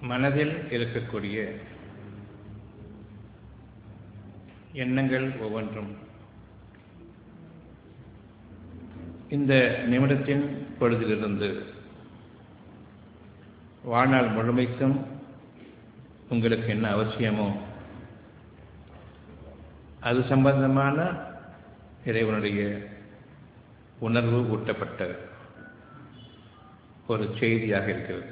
மனதில் இருக்கக்கூடிய எண்ணங்கள் ஒவ்வொன்றும் இந்த நிமிடத்தின் பொழுதிலிருந்து வாழ்நாள் முழுமைக்கும் உங்களுக்கு என்ன அவசியமோ அது சம்பந்தமான இறைவனுடைய உணர்வு ஊட்டப்பட்ட ஒரு செய்தியாக இருக்கிறது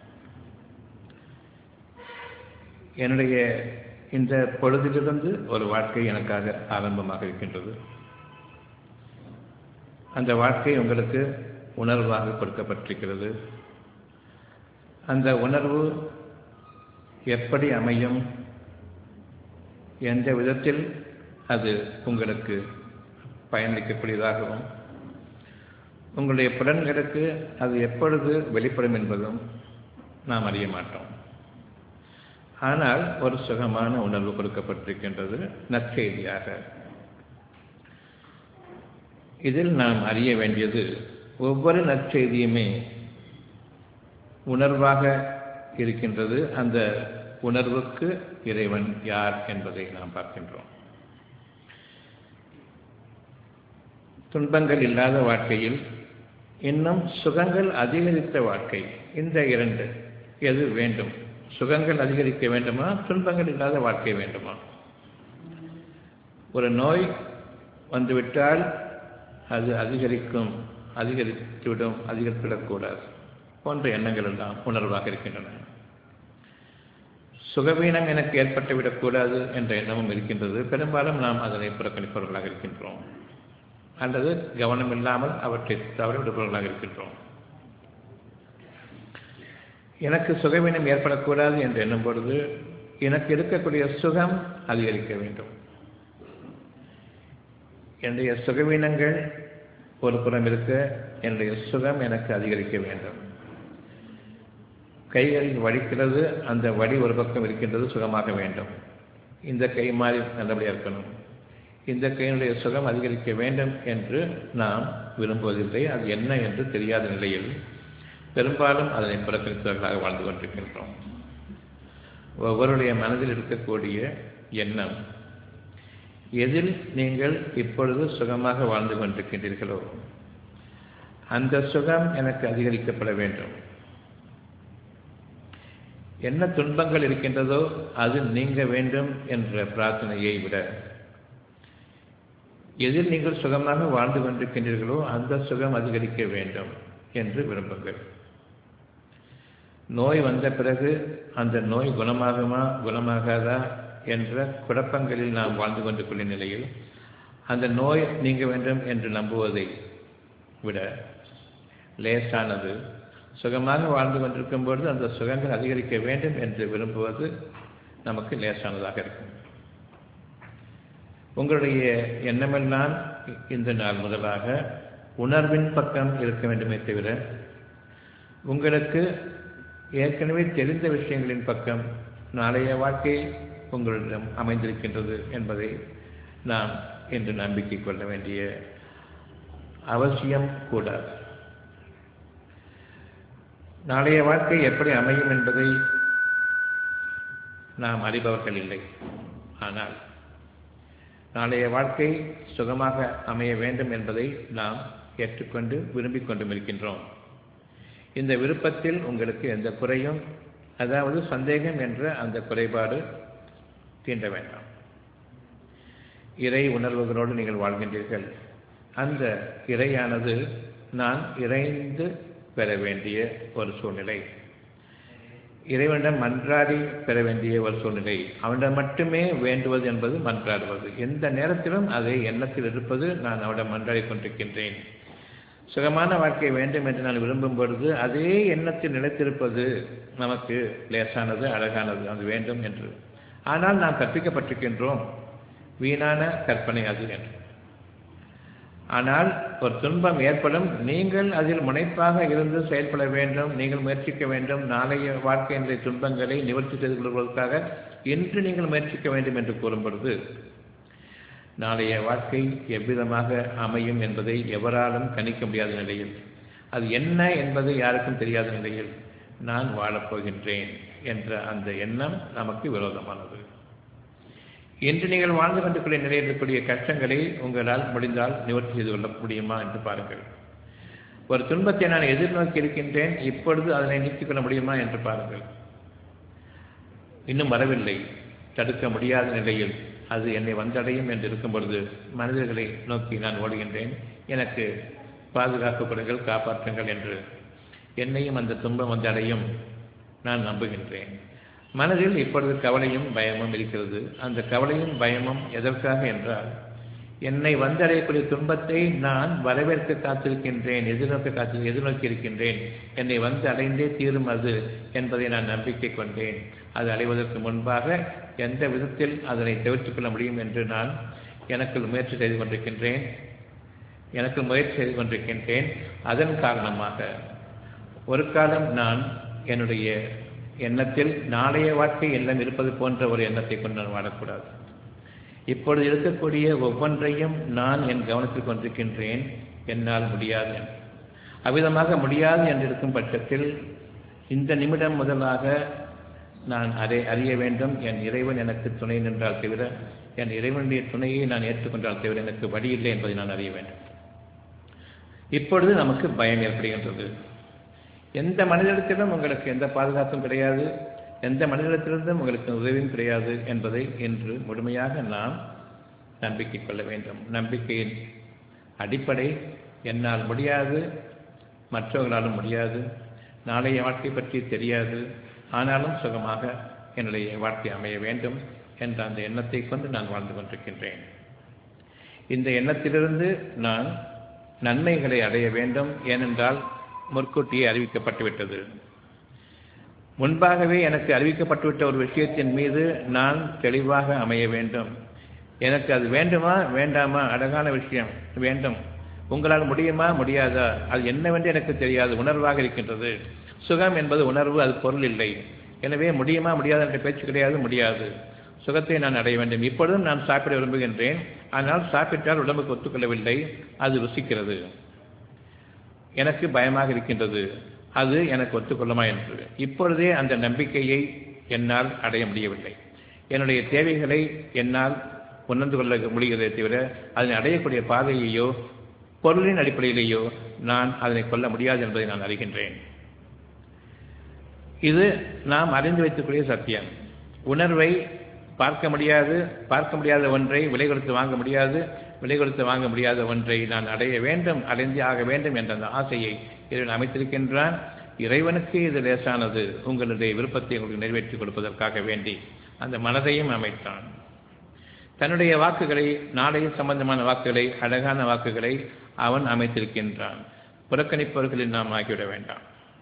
என்னுடைய இந்த பொழுதிலிருந்து ஒரு வாழ்க்கை எனக்காக ஆரம்பமாக இருக்கின்றது அந்த வாழ்க்கை உங்களுக்கு உணர்வாக கொடுக்கப்பட்டிருக்கிறது அந்த உணர்வு எப்படி அமையும் எந்த விதத்தில் அது உங்களுக்கு பயனளிக்கக்கூடியதாகவும் உங்களுடைய புலன்களுக்கு அது எப்பொழுது வெளிப்படும் என்பதும் நாம் அறிய மாட்டோம் ஆனால் ஒரு சுகமான உணர்வு கொடுக்கப்பட்டிருக்கின்றது நற்செய்தியாக இதில் நாம் அறிய வேண்டியது ஒவ்வொரு நற்செய்தியுமே உணர்வாக இருக்கின்றது அந்த உணர்வுக்கு இறைவன் யார் என்பதை நாம் பார்க்கின்றோம் துன்பங்கள் இல்லாத வாழ்க்கையில் இன்னும் சுகங்கள் அதிகரித்த வாழ்க்கை இந்த இரண்டு எது வேண்டும் சுகங்கள் அதிகரிக்க வேண்டுமா துன்பங்கள் இல்லாத வாழ்க்கை வேண்டுமா ஒரு நோய் வந்துவிட்டால் அது அதிகரிக்கும் அதிகரித்துவிடும் அதிகரித்துவிடக்கூடாது போன்ற எண்ணங்கள் எல்லாம் உணர்வாக இருக்கின்றன சுகவீனம் எனக்கு ஏற்பட்டுவிடக்கூடாது என்ற எண்ணமும் இருக்கின்றது பெரும்பாலும் நாம் அதனை புறக்கணிப்பவர்களாக இருக்கின்றோம் அல்லது கவனம் இல்லாமல் அவற்றை தவறிவிடுபவர்களாக இருக்கின்றோம் எனக்கு சுகவீனம் ஏற்படக்கூடாது என்று எண்ணும் பொழுது எனக்கு இருக்கக்கூடிய சுகம் அதிகரிக்க வேண்டும் என்னுடைய சுகவீனங்கள் ஒரு புறம் இருக்க என்னுடைய சுகம் எனக்கு அதிகரிக்க வேண்டும் கைகளில் வலிக்கிறது அந்த வலி ஒரு பக்கம் இருக்கின்றது சுகமாக வேண்டும் இந்த கை மாறி நல்லபடியாக இருக்கணும் இந்த கையினுடைய சுகம் அதிகரிக்க வேண்டும் என்று நாம் விரும்புவதில்லை அது என்ன என்று தெரியாத நிலையில் பெரும்பாலும் அதனை புறக்கணித்தவர்களாக வாழ்ந்து கொண்டிருக்கின்றோம் ஒவ்வொருடைய மனதில் இருக்கக்கூடிய எண்ணம் எதில் நீங்கள் இப்பொழுது சுகமாக வாழ்ந்து கொண்டிருக்கின்றீர்களோ அந்த சுகம் எனக்கு அதிகரிக்கப்பட வேண்டும் என்ன துன்பங்கள் இருக்கின்றதோ அது நீங்க வேண்டும் என்ற பிரார்த்தனையை விட எதில் நீங்கள் சுகமாக வாழ்ந்து கொண்டிருக்கின்றீர்களோ அந்த சுகம் அதிகரிக்க வேண்டும் என்று விரும்புங்கள் நோய் வந்த பிறகு அந்த நோய் குணமாகுமா குணமாகாதா என்ற குழப்பங்களில் நாம் வாழ்ந்து கொண்டிருக்கிற நிலையில் அந்த நோய் நீங்க வேண்டும் என்று நம்புவதை விட லேசானது சுகமாக வாழ்ந்து கொண்டிருக்கும் பொழுது அந்த சுகங்கள் அதிகரிக்க வேண்டும் என்று விரும்புவது நமக்கு லேசானதாக இருக்கும் உங்களுடைய எண்ணமெல்லாம் இந்த நாள் முதலாக உணர்வின் பக்கம் இருக்க வேண்டுமே தவிர உங்களுக்கு ஏற்கனவே தெரிந்த விஷயங்களின் பக்கம் நாளைய வாழ்க்கை உங்களிடம் அமைந்திருக்கின்றது என்பதை நாம் இன்று நம்பிக்கை கொள்ள வேண்டிய அவசியம் கூடாது நாளைய வாழ்க்கை எப்படி அமையும் என்பதை நாம் அறிபவர்கள் இல்லை ஆனால் நாளைய வாழ்க்கை சுகமாக அமைய வேண்டும் என்பதை நாம் ஏற்றுக்கொண்டு விரும்பிக் கொண்டும் இருக்கின்றோம் இந்த விருப்பத்தில் உங்களுக்கு எந்த குறையும் அதாவது சந்தேகம் என்ற அந்த குறைபாடு தீண்ட வேண்டாம் இறை உணர்வுகளோடு நீங்கள் வாழ்கின்றீர்கள் அந்த இறையானது நான் இறைந்து பெற வேண்டிய ஒரு சூழ்நிலை இறைவனிடம் மன்றாடி பெற வேண்டிய ஒரு சூழ்நிலை அவனிடம் மட்டுமே வேண்டுவது என்பது மன்றாடுவது எந்த நேரத்திலும் அதை எண்ணத்தில் இருப்பது நான் அவனிடம் மன்றாடி கொண்டிருக்கின்றேன் சுகமான வாழ்க்கை வேண்டும் என்று நான் விரும்பும் பொழுது அதே எண்ணத்தில் நிலைத்திருப்பது நமக்கு லேசானது அழகானது அது வேண்டும் என்று ஆனால் நாம் கற்பிக்கப்பட்டிருக்கின்றோம் வீணான கற்பனை அது என்று ஆனால் ஒரு துன்பம் ஏற்படும் நீங்கள் அதில் முனைப்பாக இருந்து செயல்பட வேண்டும் நீங்கள் முயற்சிக்க வேண்டும் நாளைய வாழ்க்கையினுடைய துன்பங்களை நிவர்த்தி செய்து கொள்வதற்காக இன்று நீங்கள் முயற்சிக்க வேண்டும் என்று கூறும் பொழுது நாளைய வாழ்க்கை எவ்விதமாக அமையும் என்பதை எவராலும் கணிக்க முடியாத நிலையில் அது என்ன என்பது யாருக்கும் தெரியாத நிலையில் நான் வாழப்போகின்றேன் என்ற அந்த எண்ணம் நமக்கு விரோதமானது இன்று நீங்கள் வாழ்ந்து கொண்டிருக்கிற நிலையில் இருக்கக்கூடிய கஷ்டங்களை உங்களால் முடிந்தால் நிவர்த்தி செய்து கொள்ள முடியுமா என்று பாருங்கள் ஒரு துன்பத்தை நான் எதிர்நோக்கி இருக்கின்றேன் இப்பொழுது அதனை நீக்கிக் கொள்ள முடியுமா என்று பாருங்கள் இன்னும் வரவில்லை தடுக்க முடியாத நிலையில் அது என்னை வந்தடையும் என்று இருக்கும் பொழுது மனிதர்களை நோக்கி நான் ஓடுகின்றேன் எனக்கு பாதுகாப்பு கொடுங்கள் காப்பாற்றுங்கள் என்று என்னையும் அந்த துன்பம் வந்தடையும் நான் நம்புகின்றேன் மனதில் இப்பொழுது கவலையும் பயமும் இருக்கிறது அந்த கவலையும் பயமும் எதற்காக என்றால் என்னை வந்தடையக்கூடிய துன்பத்தை நான் வரவேற்க காத்திருக்கின்றேன் எதிர்நோக்க காத்து எதிர்நோக்கி இருக்கின்றேன் என்னை வந்து அடைந்தே தீரும் அது என்பதை நான் நம்பிக்கை கொண்டேன் அது அடைவதற்கு முன்பாக எந்த விதத்தில் அதனை தவிர்த்துக் கொள்ள முடியும் என்று நான் எனக்குள் முயற்சி செய்து கொண்டிருக்கின்றேன் எனக்கு முயற்சி செய்து கொண்டிருக்கின்றேன் அதன் காரணமாக ஒரு காலம் நான் என்னுடைய எண்ணத்தில் நாளைய வாழ்க்கை எல்லாம் இருப்பது போன்ற ஒரு எண்ணத்தை கொண்டு நான் வாழக்கூடாது இப்பொழுது இருக்கக்கூடிய ஒவ்வொன்றையும் நான் என் கவனத்தில் கொண்டிருக்கின்றேன் என்னால் முடியாது என்று அவ்விதமாக முடியாது என்று இருக்கும் பட்சத்தில் இந்த நிமிடம் முதலாக நான் அதை அறிய வேண்டும் என் இறைவன் எனக்கு துணை நின்றால் தவிர என் இறைவனுடைய துணையை நான் ஏற்றுக்கொண்டால் தவிர எனக்கு வழி இல்லை என்பதை நான் அறிய வேண்டும் இப்பொழுது நமக்கு பயம் ஏற்படுகின்றது எந்த மனிதத்திலும் உங்களுக்கு எந்த பாதுகாப்பும் கிடையாது எந்த மனிதத்திலிருந்தும் உங்களுக்கு உதவியும் கிடையாது என்பதை இன்று முழுமையாக நாம் நம்பிக்கை கொள்ள வேண்டும் நம்பிக்கையின் அடிப்படை என்னால் முடியாது மற்றவர்களாலும் முடியாது நாளைய வாழ்க்கை பற்றி தெரியாது ஆனாலும் சுகமாக என்னுடைய வாழ்க்கை அமைய வேண்டும் என்ற அந்த எண்ணத்தை கொண்டு நான் வாழ்ந்து கொண்டிருக்கின்றேன் இந்த எண்ணத்திலிருந்து நான் நன்மைகளை அடைய வேண்டும் ஏனென்றால் முற்கூட்டியே அறிவிக்கப்பட்டுவிட்டது முன்பாகவே எனக்கு அறிவிக்கப்பட்டுவிட்ட ஒரு விஷயத்தின் மீது நான் தெளிவாக அமைய வேண்டும் எனக்கு அது வேண்டுமா வேண்டாமா அழகான விஷயம் வேண்டும் உங்களால் முடியுமா முடியாதா அது என்னவென்று எனக்கு தெரியாது உணர்வாக இருக்கின்றது சுகம் என்பது உணர்வு அது பொருள் இல்லை எனவே முடியுமா முடியாது என்ற பேச்சு கிடையாது முடியாது சுகத்தை நான் அடைய வேண்டும் இப்பொழுதும் நான் சாப்பிட விரும்புகின்றேன் ஆனால் சாப்பிட்டால் உடம்புக்கு ஒத்துக்கொள்ளவில்லை அது ருசிக்கிறது எனக்கு பயமாக இருக்கின்றது அது எனக்கு ஒத்துக்கொள்ளுமா என்று இப்பொழுதே அந்த நம்பிக்கையை என்னால் அடைய முடியவில்லை என்னுடைய தேவைகளை என்னால் உணர்ந்து கொள்ள முடிகிறதே தவிர அதனை அடையக்கூடிய பாதையையோ பொருளின் அடிப்படையிலேயோ நான் அதனை கொள்ள முடியாது என்பதை நான் அறிகின்றேன் இது நாம் அறிந்து வைத்துக்கூடிய சத்தியம் உணர்வை பார்க்க முடியாது பார்க்க முடியாத ஒன்றை விலை கொடுத்து வாங்க முடியாது விலை கொடுத்து வாங்க முடியாத ஒன்றை நான் அடைய வேண்டும் அடைந்தே ஆக வேண்டும் என்ற அந்த ஆசையை இறைவன் அமைத்திருக்கின்றான் இறைவனுக்கு இது லேசானது உங்களுடைய விருப்பத்தை உங்களுக்கு நிறைவேற்றி கொடுப்பதற்காக வேண்டி அந்த மனதையும் அமைத்தான் தன்னுடைய வாக்குகளை நாளைய சம்பந்தமான வாக்குகளை அழகான வாக்குகளை அவன் அமைத்திருக்கின்றான் புறக்கணிப்பவர்களில் நாம் ஆகிவிட வேண்டாம்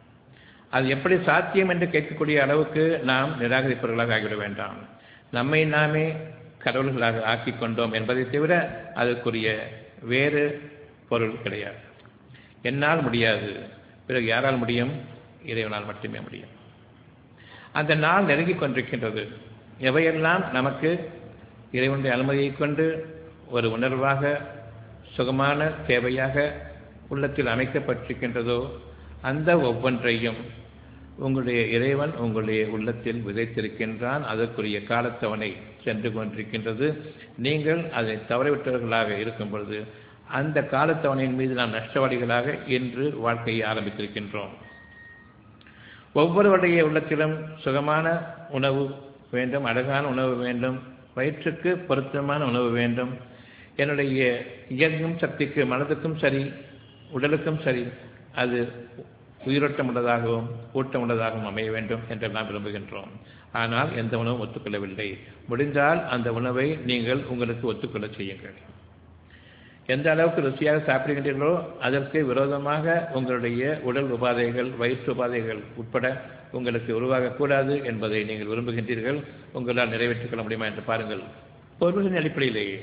அது எப்படி சாத்தியம் என்று கேட்கக்கூடிய அளவுக்கு நாம் நிராகரிப்பவர்களாக ஆகிவிட வேண்டாம் நம்மை நாமே கடவுள்களாக ஆக்கிக் கொண்டோம் என்பதை தவிர அதற்குரிய வேறு பொருள் கிடையாது என்னால் முடியாது பிறகு யாரால் முடியும் இறைவனால் மட்டுமே முடியும் அந்த நாள் நெருங்கிக் கொண்டிருக்கின்றது எவையெல்லாம் நமக்கு இறைவனுடைய அனுமதியை கொண்டு ஒரு உணர்வாக சுகமான தேவையாக உள்ளத்தில் அமைக்கப்பட்டிருக்கின்றதோ அந்த ஒவ்வொன்றையும் உங்களுடைய இறைவன் உங்களுடைய உள்ளத்தில் விதைத்திருக்கின்றான் அதற்குரிய காலத்தவணை சென்று கொண்டிருக்கின்றது நீங்கள் அதை தவறவிட்டவர்களாக இருக்கும் பொழுது அந்த காலத்தவணையின் மீது நாம் நஷ்டவாளிகளாக இன்று வாழ்க்கையை ஆரம்பித்திருக்கின்றோம் ஒவ்வொருவருடைய உள்ளத்திலும் சுகமான உணவு வேண்டும் அழகான உணவு வேண்டும் வயிற்றுக்கு பொருத்தமான உணவு வேண்டும் என்னுடைய இயங்கும் சக்திக்கு மனதுக்கும் சரி உடலுக்கும் சரி அது உயிரோட்டம் உள்ளதாகவும் ஊட்டம் உள்ளதாகவும் அமைய வேண்டும் என்றெல்லாம் விரும்புகின்றோம் ஆனால் எந்த உணவும் ஒத்துக்கொள்ளவில்லை முடிந்தால் அந்த உணவை நீங்கள் உங்களுக்கு ஒத்துக்கொள்ள செய்யுங்கள் எந்த அளவுக்கு ருசியாக சாப்பிடுகின்றீர்களோ அதற்கு விரோதமாக உங்களுடைய உடல் உபாதைகள் வயிற்று உபாதைகள் உட்பட உங்களுக்கு உருவாகக்கூடாது என்பதை நீங்கள் விரும்புகின்றீர்கள் உங்களால் நிறைவேற்றிக் கொள்ள முடியுமா என்று பாருங்கள் பொருளின் அடிப்படையிலேயே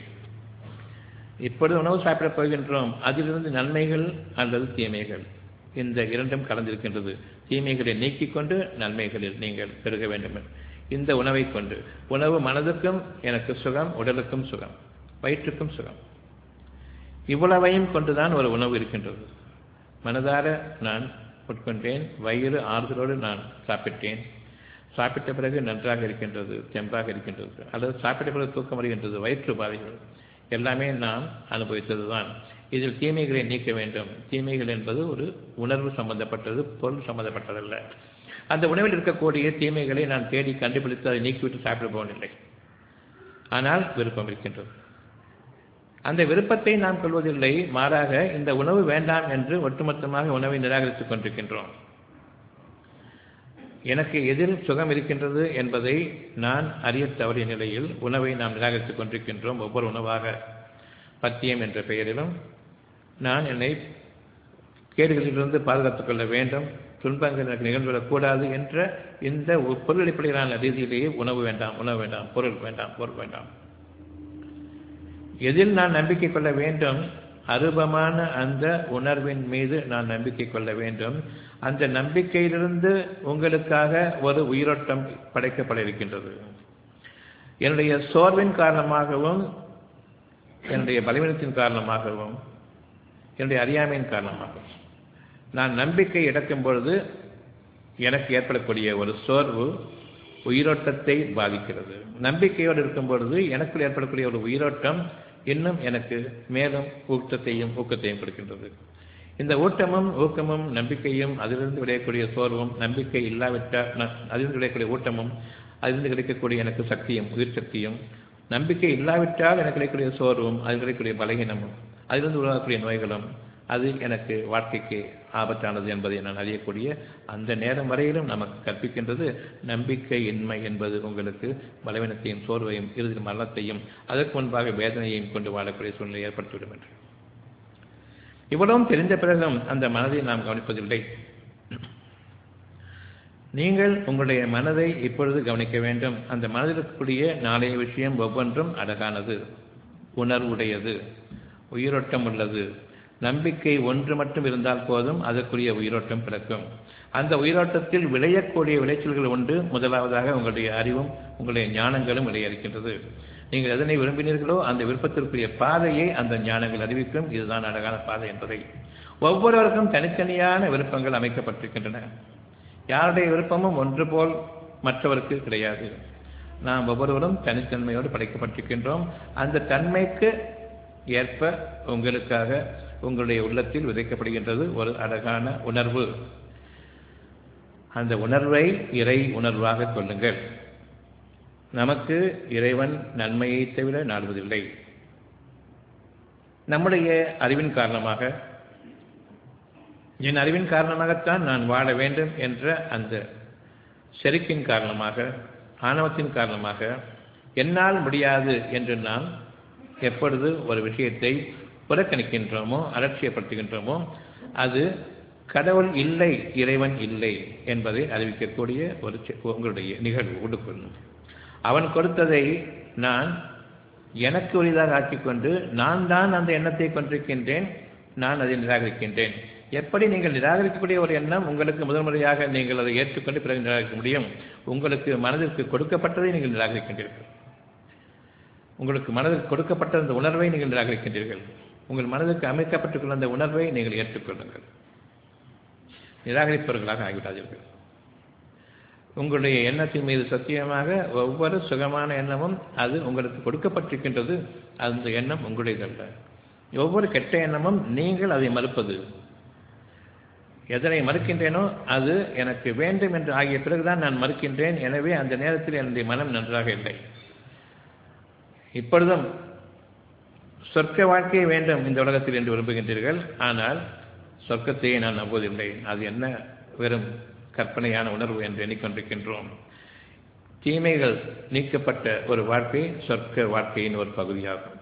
இப்பொழுது உணவு சாப்பிடப் போகின்றோம் அதிலிருந்து நன்மைகள் அல்லது தீமைகள் இந்த இரண்டும் கலந்திருக்கின்றது தீமைகளை நீக்கிக் கொண்டு நன்மைகளில் நீங்கள் பெருக வேண்டும் இந்த உணவை கொண்டு உணவு மனதுக்கும் எனக்கு சுகம் உடலுக்கும் சுகம் வயிற்றுக்கும் சுகம் இவ்வளவையும் கொண்டுதான் ஒரு உணவு இருக்கின்றது மனதார நான் உட்கொண்டேன் வயிறு ஆறுதலோடு நான் சாப்பிட்டேன் சாப்பிட்ட பிறகு நன்றாக இருக்கின்றது தெம்பாக இருக்கின்றது அல்லது சாப்பிட்ட பிறகு தூக்கம் வருகின்றது வயிற்று பாதைகள் எல்லாமே நாம் அனுபவித்தது தான் இதில் தீமைகளை நீக்க வேண்டும் தீமைகள் என்பது ஒரு உணர்வு சம்பந்தப்பட்டது பொருள் சம்பந்தப்பட்டதல்ல அந்த உணவில் இருக்கக்கூடிய தீமைகளை நான் தேடி கண்டுபிடித்து அதை நீக்கிவிட்டு சாப்பிட போவதில்லை ஆனால் விருப்பம் இருக்கின்றது அந்த விருப்பத்தை நாம் கொள்வதில்லை மாறாக இந்த உணவு வேண்டாம் என்று ஒட்டுமொத்தமாக உணவை நிராகரித்துக் கொண்டிருக்கின்றோம் எனக்கு எதில் சுகம் இருக்கின்றது என்பதை நான் அறிய தவறிய நிலையில் உணவை நாம் நிராகரித்துக் கொண்டிருக்கின்றோம் ஒவ்வொரு உணவாக பத்தியம் என்ற பெயரிலும் நான் என்னை கேடுகளிலிருந்து பாதுகாத்துக் கொள்ள வேண்டும் துன்பங்கள் எனக்கு நிகழ்ந்துவிடக்கூடாது என்ற இந்த பொருள் அடிப்படையிலான ரீதியிலேயே உணவு வேண்டாம் உணவு வேண்டாம் பொருள் வேண்டாம் பொருள் வேண்டாம் எதில் நான் நம்பிக்கை கொள்ள வேண்டும் அருபமான அந்த உணர்வின் மீது நான் நம்பிக்கை கொள்ள வேண்டும் அந்த நம்பிக்கையிலிருந்து உங்களுக்காக ஒரு உயிரோட்டம் படைக்கப்பட இருக்கின்றது என்னுடைய சோர்வின் காரணமாகவும் என்னுடைய பலவீனத்தின் காரணமாகவும் என்னுடைய அறியாமையின் காரணமாகவும் நான் நம்பிக்கை இழக்கும் பொழுது எனக்கு ஏற்படக்கூடிய ஒரு சோர்வு உயிரோட்டத்தை பாதிக்கிறது நம்பிக்கையோடு இருக்கும் பொழுது எனக்குள் ஏற்படக்கூடிய ஒரு உயிரோட்டம் இன்னும் எனக்கு மேலும் ஊக்கத்தையும் ஊக்கத்தையும் கொடுக்கின்றது இந்த ஊட்டமும் ஊக்கமும் நம்பிக்கையும் அதிலிருந்து விளையக்கூடிய சோர்வும் நம்பிக்கை இல்லாவிட்டால் அதிலிருந்து விளையக்கூடிய ஊட்டமும் அதிலிருந்து கிடைக்கக்கூடிய எனக்கு சக்தியும் உயிர் சக்தியும் நம்பிக்கை இல்லாவிட்டால் எனக்கு கிடைக்கக்கூடிய சோர்வும் அதில் கிடைக்கக்கூடிய பலகீனமும் அதிலிருந்து உருவாகக்கூடிய நோய்களும் அது எனக்கு வாழ்க்கைக்கு ஆபத்தானது என்பதை நான் அறியக்கூடிய அந்த நேரம் வரையிலும் நமக்கு கற்பிக்கின்றது நம்பிக்கை இன்மை என்பது உங்களுக்கு பலவீனத்தையும் சோர்வையும் இறுதி மரணத்தையும் அதற்கு முன்பாக வேதனையையும் கொண்டு வாழக்கூடிய சூழ்நிலை ஏற்படுத்திவிடும் என்று இவ்வளவும் தெரிந்த பிறகும் அந்த மனதை நாம் கவனிப்பதில்லை நீங்கள் உங்களுடைய மனதை இப்பொழுது கவனிக்க வேண்டும் அந்த மனதில் இருக்கக்கூடிய நாளைய விஷயம் ஒவ்வொன்றும் அழகானது உணர்வுடையது உயிரோட்டம் உள்ளது நம்பிக்கை ஒன்று மட்டும் இருந்தால் போதும் அதற்குரிய உயிரோட்டம் பிறக்கும் அந்த உயிரோட்டத்தில் விளையக்கூடிய விளைச்சல்கள் உண்டு முதலாவதாக உங்களுடைய அறிவும் உங்களுடைய ஞானங்களும் விளைய இருக்கின்றது நீங்கள் எதனை விரும்பினீர்களோ அந்த விருப்பத்திற்குரிய பாதையை அந்த ஞானங்கள் அறிவிக்கும் இதுதான் அழகான பாதை என்பதை ஒவ்வொருவருக்கும் தனித்தனியான விருப்பங்கள் அமைக்கப்பட்டிருக்கின்றன யாருடைய விருப்பமும் ஒன்று போல் மற்றவருக்கு கிடையாது நாம் ஒவ்வொருவரும் தனித்தன்மையோடு படைக்கப்பட்டிருக்கின்றோம் அந்த தன்மைக்கு ஏற்ப உங்களுக்காக உங்களுடைய உள்ளத்தில் விதைக்கப்படுகின்றது ஒரு அழகான உணர்வு அந்த உணர்வை இறை உணர்வாக கொள்ளுங்கள் நமக்கு இறைவன் நன்மையை தவிர நாடுவதில்லை நம்முடைய அறிவின் காரணமாக என் அறிவின் காரணமாகத்தான் நான் வாழ வேண்டும் என்ற அந்த செருக்கின் காரணமாக ஆணவத்தின் காரணமாக என்னால் முடியாது என்று நாம் எப்பொழுது ஒரு விஷயத்தை புறக்கணிக்கின்றோமோ அலட்சியப்படுத்துகின்றோமோ அது கடவுள் இல்லை இறைவன் இல்லை என்பதை அறிவிக்கக்கூடிய ஒரு உங்களுடைய நிகழ்வு உடுக்குள் அவன் கொடுத்ததை நான் எனக்கு உரிதாக ஆக்கிக்கொண்டு நான் தான் அந்த எண்ணத்தை கொண்டிருக்கின்றேன் நான் அதை நிராகரிக்கின்றேன் எப்படி நீங்கள் நிராகரிக்கக்கூடிய ஒரு எண்ணம் உங்களுக்கு முதல் முறையாக நீங்கள் அதை ஏற்றுக்கொண்டு பிறகு நிராகரிக்க முடியும் உங்களுக்கு மனதிற்கு கொடுக்கப்பட்டதை நீங்கள் நிராகரிக்கின்றீர்கள் உங்களுக்கு மனதிற்கு கொடுக்கப்பட்ட அந்த உணர்வை நீங்கள் நிராகரிக்கின்றீர்கள் உங்கள் மனதுக்கு அமைக்கப்பட்டுள்ள அந்த உணர்வை நீங்கள் ஏற்றுக்கொள்ளுங்கள் நிராகரிப்பவர்களாக ஆகிவிடாதீர்கள் உங்களுடைய எண்ணத்தின் மீது சத்தியமாக ஒவ்வொரு சுகமான எண்ணமும் அது உங்களுக்கு கொடுக்கப்பட்டிருக்கின்றது அந்த எண்ணம் உங்களுடையதல்ல ஒவ்வொரு கெட்ட எண்ணமும் நீங்கள் அதை மறுப்பது எதனை மறுக்கின்றேனோ அது எனக்கு வேண்டும் என்று ஆகிய பிறகுதான் நான் மறுக்கின்றேன் எனவே அந்த நேரத்தில் என்னுடைய மனம் நன்றாக இல்லை இப்பொழுதும் சொர்க்க வாழ்க்கையை வேண்டும் இந்த உலகத்தில் என்று விரும்புகின்றீர்கள் ஆனால் சொர்க்கத்தையே நான் நம்புவதில்லை அது என்ன வெறும் கற்பனையான உணர்வு என்று எண்ணிக்கொண்டிருக்கின்றோம் தீமைகள் நீக்கப்பட்ட ஒரு வாழ்க்கை சொர்க்க வாழ்க்கையின் ஒரு பகுதியாகும்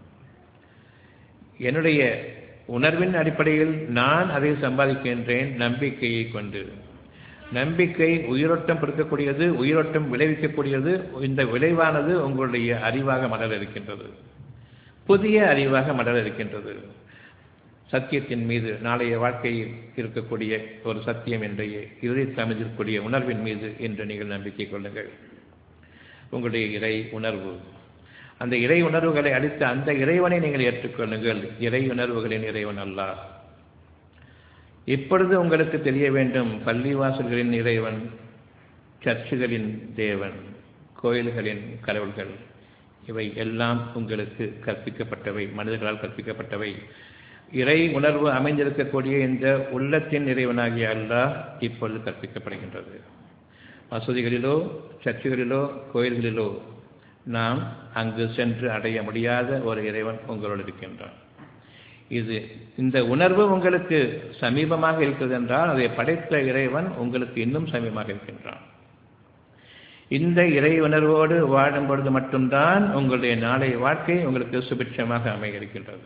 என்னுடைய உணர்வின் அடிப்படையில் நான் அதை சம்பாதிக்கின்றேன் நம்பிக்கையை கொண்டு நம்பிக்கை உயிரோட்டம் கொடுக்கக்கூடியது உயிரோட்டம் விளைவிக்கக்கூடியது இந்த விளைவானது உங்களுடைய அறிவாக மலர இருக்கின்றது புதிய அறிவாக மலர இருக்கின்றது சத்தியத்தின் மீது நாளைய வாழ்க்கையில் இருக்கக்கூடிய ஒரு சத்தியம் என்ற இதயத்தில் அமைந்திருக்கக்கூடிய உணர்வின் மீது என்று நீங்கள் நம்பிக்கை கொள்ளுங்கள் உங்களுடைய இறை உணர்வு அந்த இறை உணர்வுகளை அளித்த அந்த இறைவனை நீங்கள் ஏற்றுக்கொள்ளுங்கள் இறை உணர்வுகளின் இறைவன் அல்ல இப்பொழுது உங்களுக்கு தெரிய வேண்டும் பள்ளிவாசல்களின் இறைவன் சர்ச்சுகளின் தேவன் கோயில்களின் கடவுள்கள் இவை எல்லாம் உங்களுக்கு கற்பிக்கப்பட்டவை மனிதர்களால் கற்பிக்கப்பட்டவை இறை உணர்வு அமைந்திருக்கக்கூடிய இந்த உள்ளத்தின் இறைவனாகிய அல்லாஹ் இப்பொழுது கற்பிக்கப்படுகின்றது மசூதிகளிலோ சர்ச்சுகளிலோ கோயில்களிலோ நாம் அங்கு சென்று அடைய முடியாத ஒரு இறைவன் உங்களோடு இருக்கின்றான் இது இந்த உணர்வு உங்களுக்கு சமீபமாக இருக்கிறது என்றால் அதை படைத்த இறைவன் உங்களுக்கு இன்னும் சமீபமாக இருக்கின்றான் இந்த இறை உணர்வோடு வாழும் பொழுது மட்டும்தான் உங்களுடைய நாளைய வாழ்க்கை உங்களுக்கு சுபிட்சமாக அமைய இருக்கின்றது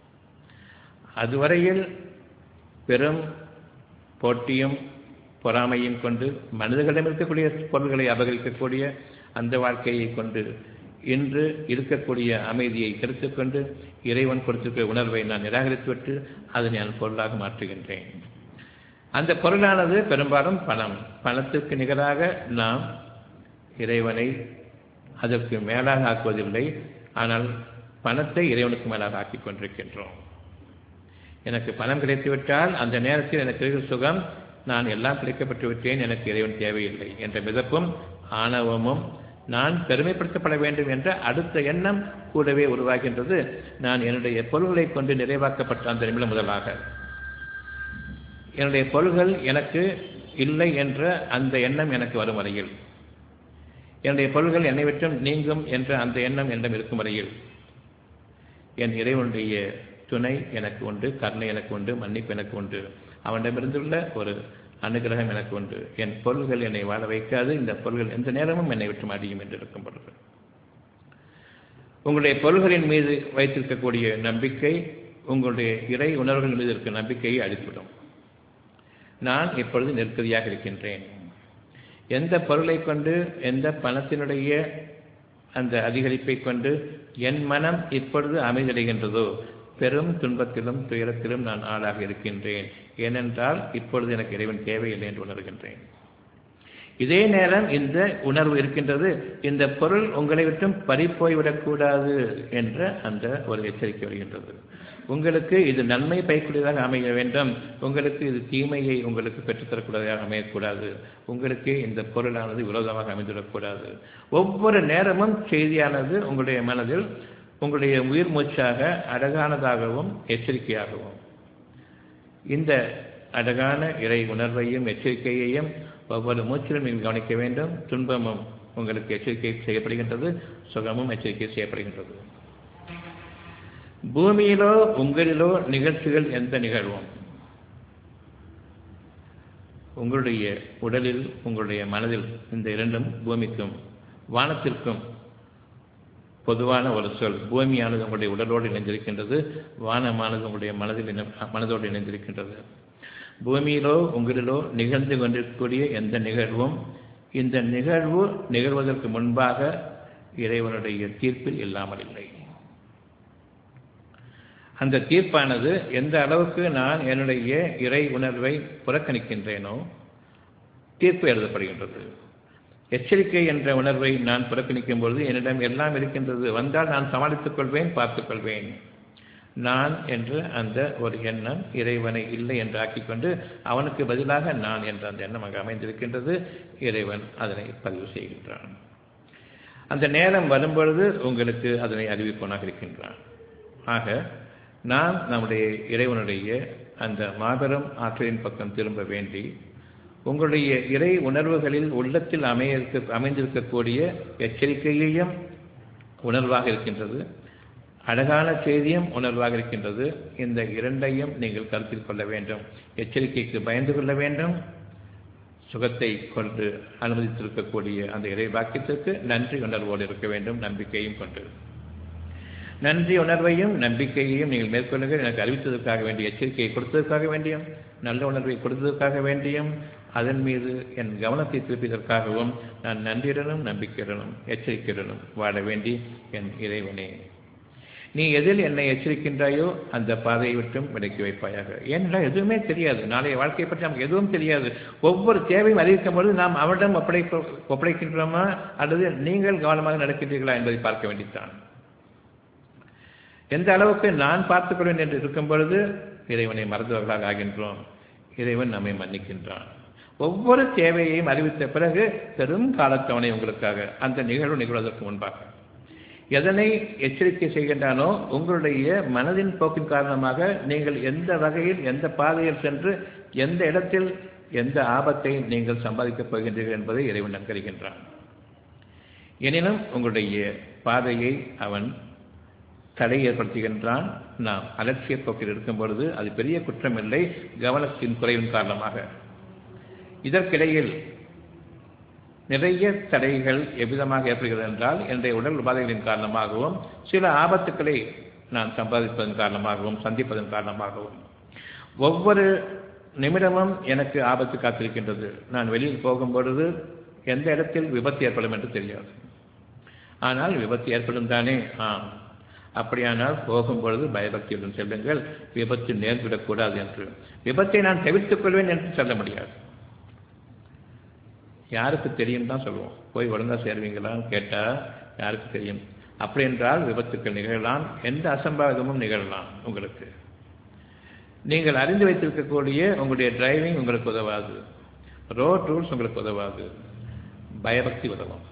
அதுவரையில் பெரும் போட்டியும் பொறாமையும் கொண்டு மனிதர்களிடம் இருக்கக்கூடிய பொருள்களை அபகரிக்கக்கூடிய அந்த வாழ்க்கையை கொண்டு இன்று இருக்கக்கூடிய அமைதியை கருத்துக்கொண்டு இறைவன் கொடுத்திருக்கிற உணர்வை நான் நிராகரித்துவிட்டு அதை நான் பொருளாக மாற்றுகின்றேன் அந்த பொருளானது பெரும்பாலும் பணம் பணத்திற்கு நிகராக நாம் இறைவனை அதற்கு மேலாக ஆக்குவதில்லை ஆனால் பணத்தை இறைவனுக்கு மேலாக ஆக்கிக் கொண்டிருக்கின்றோம் எனக்கு பணம் கிடைத்துவிட்டால் அந்த நேரத்தில் எனக்கு இருக்கிற சுகம் நான் எல்லாம் கிடைக்கப்பட்டு விட்டேன் எனக்கு இறைவன் தேவையில்லை என்ற மிதப்பும் ஆணவமும் நான் பெருமைப்படுத்தப்பட வேண்டும் என்ற அடுத்த எண்ணம் கூடவே உருவாகின்றது நான் என்னுடைய பொருள்களை கொண்டு நிறைவாக்கப்பட்ட அந்த நிமிடம் முதலாக என்னுடைய பொருள்கள் எனக்கு இல்லை என்ற அந்த எண்ணம் எனக்கு வரும் வரையில் என்னுடைய பொருள்கள் என்னை விட்டும் நீங்கும் என்ற அந்த எண்ணம் என்னிடம் இருக்கும் வரையில் என் இறைவனுடைய துணை எனக்கு உண்டு கருணை எனக்கு உண்டு மன்னிப்பு எனக்கு உண்டு அவனிடமிருந்துள்ள ஒரு அனுகிரகம் எனக்கு உண்டு என் பொருள்கள் என்னை வாழ வைக்காது இந்த பொருள்கள் எந்த நேரமும் என்னை விட்டு அடியும் என்று இருக்கும் பொருள்கள் உங்களுடைய பொருள்களின் மீது வைத்திருக்கக்கூடிய நம்பிக்கை உங்களுடைய இறை உணர்வுகள் மீது இருக்க நம்பிக்கையை அழித்துவிடும் நான் இப்பொழுது நெருக்கடியாக இருக்கின்றேன் எந்த பொருளை கொண்டு எந்த பணத்தினுடைய அந்த அதிகரிப்பை கொண்டு என் மனம் இப்பொழுது அமைதியடைகின்றதோ பெரும் துன்பத்திலும் துயரத்திலும் நான் ஆளாக இருக்கின்றேன் ஏனென்றால் இப்பொழுது எனக்கு இறைவன் தேவையில்லை என்று உணர்கின்றேன் இதே நேரம் இந்த உணர்வு இருக்கின்றது இந்த பொருள் உங்களை விட்டும் பறிப்போய்விடக்கூடாது என்ற அந்த ஒரு எச்சரிக்கை வருகின்றது உங்களுக்கு இது நன்மை பயக்கூடியதாக அமைய வேண்டும் உங்களுக்கு இது தீமையை உங்களுக்கு பெற்றுத்தரக்கூடியதாக அமையக்கூடாது உங்களுக்கு இந்த பொருளானது விரோதமாக அமைந்துவிடக்கூடாது ஒவ்வொரு நேரமும் செய்தியானது உங்களுடைய மனதில் உங்களுடைய உயிர் மூச்சாக அழகானதாகவும் எச்சரிக்கையாகவும் இந்த அழகான இறை உணர்வையும் எச்சரிக்கையையும் ஒவ்வொரு மூச்சிலும் நீங்கள் கவனிக்க வேண்டும் துன்பமும் உங்களுக்கு எச்சரிக்கை செய்யப்படுகின்றது சுகமும் எச்சரிக்கை செய்யப்படுகின்றது பூமியிலோ உங்களிலோ நிகழ்ச்சிகள் எந்த நிகழ்வும் உங்களுடைய உடலில் உங்களுடைய மனதில் இந்த இரண்டும் பூமிக்கும் வானத்திற்கும் பொதுவான ஒரு சொல் பூமியானது உங்களுடைய உடலோடு இணைந்திருக்கின்றது வானமானது உங்களுடைய மனதில் மனதோடு இணைந்திருக்கின்றது பூமியிலோ உங்களிலோ நிகழ்ந்து கொண்டிருக்கக்கூடிய எந்த நிகழ்வும் இந்த நிகழ்வு நிகழ்வதற்கு முன்பாக இறைவனுடைய தீர்ப்பில் இல்லாமல் இல்லை அந்த தீர்ப்பானது எந்த அளவுக்கு நான் என்னுடைய இறை உணர்வை புறக்கணிக்கின்றேனோ தீர்ப்பு எழுதப்படுகின்றது எச்சரிக்கை என்ற உணர்வை நான் புறக்கணிக்கும் பொழுது என்னிடம் எல்லாம் இருக்கின்றது வந்தால் நான் சமாளித்துக் கொள்வேன் பார்த்துக் கொள்வேன் நான் என்று அந்த ஒரு எண்ணம் இறைவனை இல்லை என்று ஆக்கிக்கொண்டு அவனுக்கு பதிலாக நான் என்ற அந்த எண்ணம் அங்கு அமைந்திருக்கின்றது இறைவன் அதனை பதிவு செய்கின்றான் அந்த நேரம் வரும்பொழுது உங்களுக்கு அதனை அறிவிப்பவனாக இருக்கின்றான் ஆக நாம் நம்முடைய இறைவனுடைய அந்த மாபெரும் ஆற்றலின் பக்கம் திரும்ப வேண்டி உங்களுடைய இறை உணர்வுகளில் உள்ளத்தில் அமைய அமைந்திருக்கக்கூடிய எச்சரிக்கையையும் உணர்வாக இருக்கின்றது அழகான செய்தியும் உணர்வாக இருக்கின்றது இந்த இரண்டையும் நீங்கள் கருத்தில் கொள்ள வேண்டும் எச்சரிக்கைக்கு பயந்து கொள்ள வேண்டும் சுகத்தை கொண்டு அனுமதித்திருக்கக்கூடிய அந்த இறை வாக்கியத்திற்கு நன்றி உணர்வோடு இருக்க வேண்டும் நம்பிக்கையும் கொண்டு நன்றி உணர்வையும் நம்பிக்கையையும் நீங்கள் மேற்கொள்ளுங்கள் எனக்கு அறிவித்ததற்காக வேண்டிய எச்சரிக்கையை கொடுத்ததற்காக வேண்டியும் நல்ல உணர்வை கொடுத்ததற்காக வேண்டியும் அதன் மீது என் கவனத்தை திருப்பியதற்காகவும் நான் நன்றியுடனும் நம்பிக்கையுடனும் எச்சரிக்கையுடனும் வாழ வேண்டி என் இறைவனே நீ எதில் என்னை எச்சரிக்கின்றாயோ அந்த பாதையை விட்டும் விலக்கி வைப்பாயாக ஏனென்றால் எதுவுமே தெரியாது நாளைய வாழ்க்கையை பற்றி நமக்கு எதுவும் தெரியாது ஒவ்வொரு தேவையும் அறிவிக்கும் பொழுது நாம் அவரிடம் ஒப்படைக்க ஒப்படைக்கின்றோமா அல்லது நீங்கள் கவனமாக நடக்கின்றீர்களா என்பதை பார்க்க வேண்டித்தான் எந்த அளவுக்கு நான் பார்த்துக்கொள்வேன் என்று இருக்கும் பொழுது இறைவனை மறந்தவர்களாக ஆகின்றோம் இறைவன் நம்மை மன்னிக்கின்றான் ஒவ்வொரு தேவையையும் அறிவித்த பிறகு பெரும் காலத்தவணை உங்களுக்காக அந்த நிகழ்வு நிகழ்வதற்கு முன்பாக எதனை எச்சரிக்கை செய்கின்றானோ உங்களுடைய மனதின் போக்கின் காரணமாக நீங்கள் எந்த வகையில் எந்த பாதையில் சென்று எந்த இடத்தில் எந்த ஆபத்தை நீங்கள் சம்பாதிக்கப் போகின்றீர்கள் என்பதை இறைவன் நன்கறிகின்றான் எனினும் உங்களுடைய பாதையை அவன் தடை ஏற்படுத்துகின்றான் நாம் அலட்சிய போக்கில் இருக்கும் பொழுது அது பெரிய குற்றமில்லை கவனத்தின் குறைவின் காரணமாக இதற்கிடையில் நிறைய தடைகள் எவ்விதமாக ஏற்படுகிறது என்றால் என்னுடைய உடல் உபாதைகளின் காரணமாகவும் சில ஆபத்துக்களை நான் சம்பாதிப்பதன் காரணமாகவும் சந்திப்பதன் காரணமாகவும் ஒவ்வொரு நிமிடமும் எனக்கு ஆபத்து காத்திருக்கின்றது நான் வெளியில் போகும் பொழுது எந்த இடத்தில் விபத்து ஏற்படும் என்று தெரியாது ஆனால் விபத்து ஏற்படும் தானே ஆம் அப்படியானால் போகும் பொழுது பயபக்தியுடன் செல்லுங்கள் விபத்து நேர்விடக்கூடாது என்று விபத்தை நான் தவிர்த்துக் கொள்வேன் என்று சொல்ல முடியாது யாருக்கு தெரியும் தான் சொல்லுவோம் போய் ஒழுங்கா சேருவீங்களான்னு கேட்டால் யாருக்கு தெரியும் அப்படி என்றால் விபத்துக்கள் நிகழலாம் எந்த அசம்பாவிதமும் நிகழலாம் உங்களுக்கு நீங்கள் அறிந்து வைத்திருக்கக்கூடிய உங்களுடைய டிரைவிங் உங்களுக்கு உதவாது ரோட் ரூல்ஸ் உங்களுக்கு உதவாது பயபக்தி உதவும்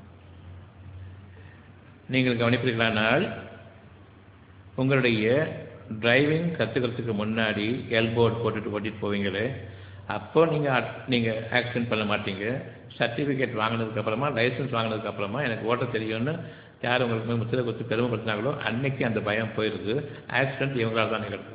நீங்கள் கவனிப்பீர்களானால் உங்களுடைய டிரைவிங் கற்றுக்கிறதுக்கு முன்னாடி எல்போர்ட் போட்டுட்டு ஓட்டிட்டு போவீங்களே அப்போ நீங்கள் நீங்கள் ஆக்சிடென்ட் பண்ண மாட்டீங்க சர்டிஃபிகேட் வாங்கினதுக்கு அப்புறமா லைசன்ஸ் வாங்கினதுக்கு அப்புறமா எனக்கு ஓட்ட தெரியும்னு யார் உங்களுக்கு மேல் முத்திரை கொடுத்து பெருமைப்படுத்தினாங்களோ அன்னைக்கு அந்த பயம் போயிடுது ஆக்சிடென்ட் இவங்களால் தான் நிகழ்வு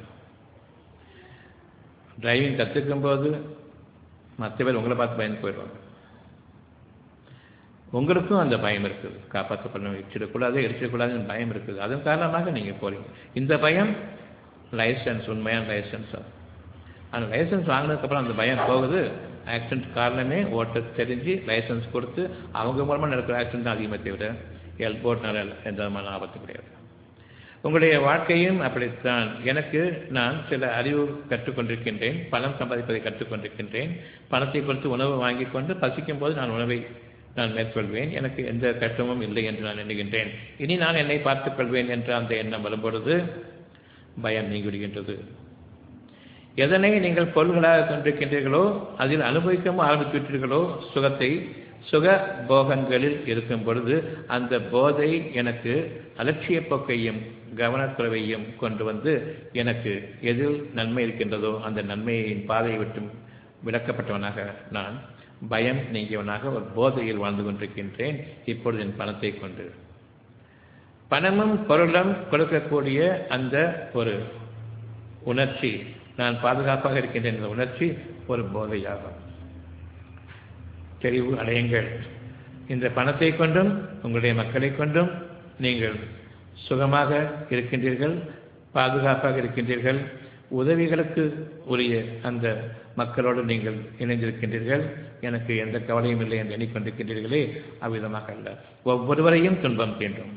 டிரைவிங் கற்றுக்கும் போது மற்ற பேர் உங்களை பார்த்து பயந்து போயிடுவாங்க உங்களுக்கும் அந்த பயம் இருக்குது காப்பாற்றப்படணும் இடிச்சிடக்கூடாது இடிச்சிடக்கூடாதுன்னு பயம் இருக்குது அதன் காரணமாக நீங்கள் போறீங்க இந்த பயம் லைசன்ஸ் உண்மையான லைசன்ஸ் அந்த லைசன்ஸ் வாங்கினதுக்கப்புறம் அந்த பயம் போகுது ஆக்சிடென்ட் காரணமே ஓட்ட தெரிஞ்சு லைசன்ஸ் கொடுத்து அவங்க மூலமாக நடக்கிற ஆக்சிடென்ட் தான் அதிகமாக தவிர எல்போர்ட்னால எந்த விதமான ஆபத்து கிடையாது உங்களுடைய வாழ்க்கையும் அப்படித்தான் எனக்கு நான் சில அறிவு கற்றுக்கொண்டிருக்கின்றேன் பணம் சம்பாதிப்பதை கற்றுக்கொண்டிருக்கின்றேன் பணத்தை கொடுத்து உணவு வாங்கி கொண்டு பசிக்கும் போது நான் உணவை நான் மேற்கொள்வேன் எனக்கு எந்த கஷ்டமும் இல்லை என்று நான் எண்ணுகின்றேன் இனி நான் என்னை பார்த்துக் கொள்வேன் என்ற அந்த எண்ணம் வரும்பொழுது பயம் நீங்கிவிடுகின்றது எதனை நீங்கள் பொருள்களாக கொண்டிருக்கின்றீர்களோ அதில் அனுபவிக்கவும் ஆரம்பித்து விட்டீர்களோ சுகத்தை சுக போகங்களில் இருக்கும் பொழுது அந்த போதை எனக்கு அலட்சிய போக்கையும் கவனக்குறைவையும் கொண்டு வந்து எனக்கு எதில் நன்மை இருக்கின்றதோ அந்த நன்மையின் பாதையை விட்டு விளக்கப்பட்டவனாக நான் பயம் நீங்கியவனாக ஒரு போதையில் வாழ்ந்து கொண்டிருக்கின்றேன் இப்பொழுது என் பணத்தை கொண்டு பணமும் பொருளும் கொடுக்கக்கூடிய அந்த ஒரு உணர்ச்சி நான் பாதுகாப்பாக இருக்கின்றேன் என்ற உணர்ச்சி ஒரு போதையாகும் தெளிவு அடையுங்கள் இந்த பணத்தை கொண்டும் உங்களுடைய மக்களை கொண்டும் நீங்கள் சுகமாக இருக்கின்றீர்கள் பாதுகாப்பாக இருக்கின்றீர்கள் உதவிகளுக்கு உரிய அந்த மக்களோடு நீங்கள் இணைந்திருக்கின்றீர்கள் எனக்கு எந்த கவலையும் இல்லை என்று எண்ணிக்கொண்டிருக்கின்றீர்களே அவ்விதமாக அல்ல ஒவ்வொருவரையும் துன்பம் தீண்டும்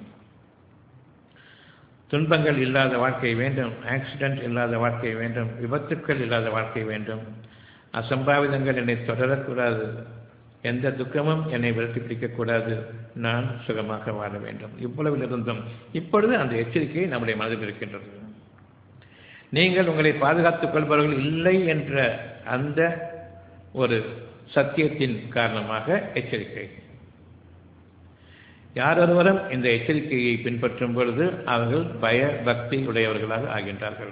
துன்பங்கள் இல்லாத வாழ்க்கை வேண்டும் ஆக்சிடென்ட் இல்லாத வாழ்க்கை வேண்டும் விபத்துக்கள் இல்லாத வாழ்க்கை வேண்டும் அசம்பாவிதங்கள் என்னை தொடரக்கூடாது எந்த துக்கமும் என்னை விரட்டி பிடிக்கக்கூடாது நான் சுகமாக வாழ வேண்டும் இவ்வளவு இருந்தும் இப்பொழுது அந்த எச்சரிக்கை நம்முடைய மனதில் இருக்கின்றது நீங்கள் உங்களை பாதுகாத்துக் கொள்பவர்கள் இல்லை என்ற அந்த ஒரு சத்தியத்தின் காரணமாக எச்சரிக்கை யார் ஒருவரும் இந்த எச்சரிக்கையை பின்பற்றும் பொழுது அவர்கள் பய பக்தி உடையவர்களாக ஆகின்றார்கள்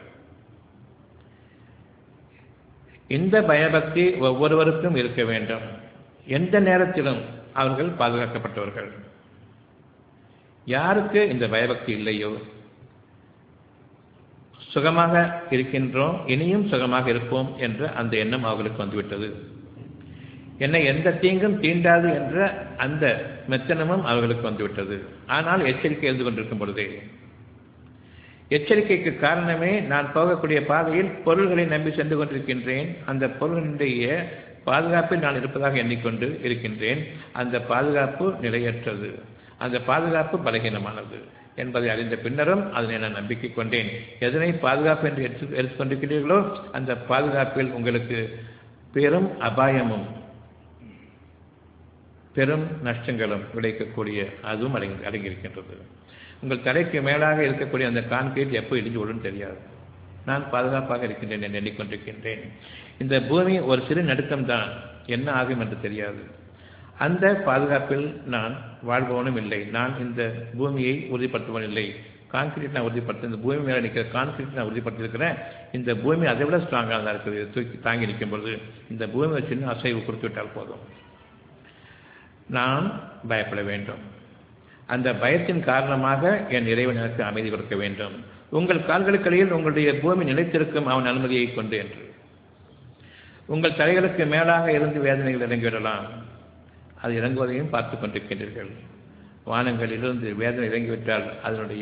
இந்த பயபக்தி ஒவ்வொருவருக்கும் இருக்க வேண்டும் எந்த நேரத்திலும் அவர்கள் பாதுகாக்கப்பட்டவர்கள் யாருக்கு இந்த பயபக்தி இல்லையோ சுகமாக இருக்கின்றோம் இனியும் சுகமாக இருப்போம் என்ற அந்த எண்ணம் அவர்களுக்கு வந்துவிட்டது என்னை எந்த தீங்கும் தீண்டாது என்ற அந்த மெத்தனமும் அவர்களுக்கு வந்துவிட்டது ஆனால் எச்சரிக்கை எழுந்து கொண்டிருக்கும் பொழுதே எச்சரிக்கைக்கு காரணமே நான் போகக்கூடிய பாதையில் பொருள்களை நம்பி சென்று கொண்டிருக்கின்றேன் அந்த பொருளினுடைய பாதுகாப்பில் நான் இருப்பதாக எண்ணிக்கொண்டு இருக்கின்றேன் அந்த பாதுகாப்பு நிலையற்றது அந்த பாதுகாப்பு பலகீனமானது என்பதை அறிந்த பின்னரும் அதனை நான் நம்பிக்கை கொண்டேன் எதனை பாதுகாப்பு என்று எடுத்து எடுத்துக்கொண்டிருக்கிறீர்களோ அந்த பாதுகாப்பில் உங்களுக்கு பெரும் அபாயமும் பெரும் நஷ்டங்களும் விளைக்கக்கூடிய அதுவும் அடங்கி அடங்கியிருக்கின்றது உங்கள் தலைக்கு மேலாக இருக்கக்கூடிய அந்த கான்கிரீட் எப்போ இடிஞ்சு விடும் தெரியாது நான் பாதுகாப்பாக இருக்கின்றேன் என்று எண்ணிக்கொண்டிருக்கின்றேன் இந்த பூமி ஒரு சிறு நடுக்கம் தான் என்ன ஆகும் என்று தெரியாது அந்த பாதுகாப்பில் நான் வாழ்பவனும் இல்லை நான் இந்த பூமியை உறுதிப்படுத்துவன் இல்லை கான்கிரீட் நான் உறுதிப்படுத்த இந்த பூமி மேலே நிற்கிற கான்கிரீட் நான் உறுதிப்படுத்தியிருக்கிறேன் இந்த பூமி அதை விட ஸ்ட்ராங்காக தான் இருக்குது தூக்கி தாங்கி நிற்கும் பொழுது இந்த பூமி ஒரு சின்ன அசைவு கொடுத்து விட்டால் போதும் நான் பயப்பட வேண்டும் அந்த பயத்தின் காரணமாக என் இறைவன் எனக்கு அமைதி கொடுக்க வேண்டும் உங்கள் கால்களுக்கிடையில் உங்களுடைய பூமி நிலைத்திருக்கும் அவன் அனுமதியை கொண்டு என்று உங்கள் தலைகளுக்கு மேலாக இருந்து வேதனைகள் இறங்கிவிடலாம் அது இறங்குவதையும் பார்த்து கொண்டிருக்கின்றீர்கள் வானங்களிலிருந்து வேதனை இறங்கிவிட்டால் அதனுடைய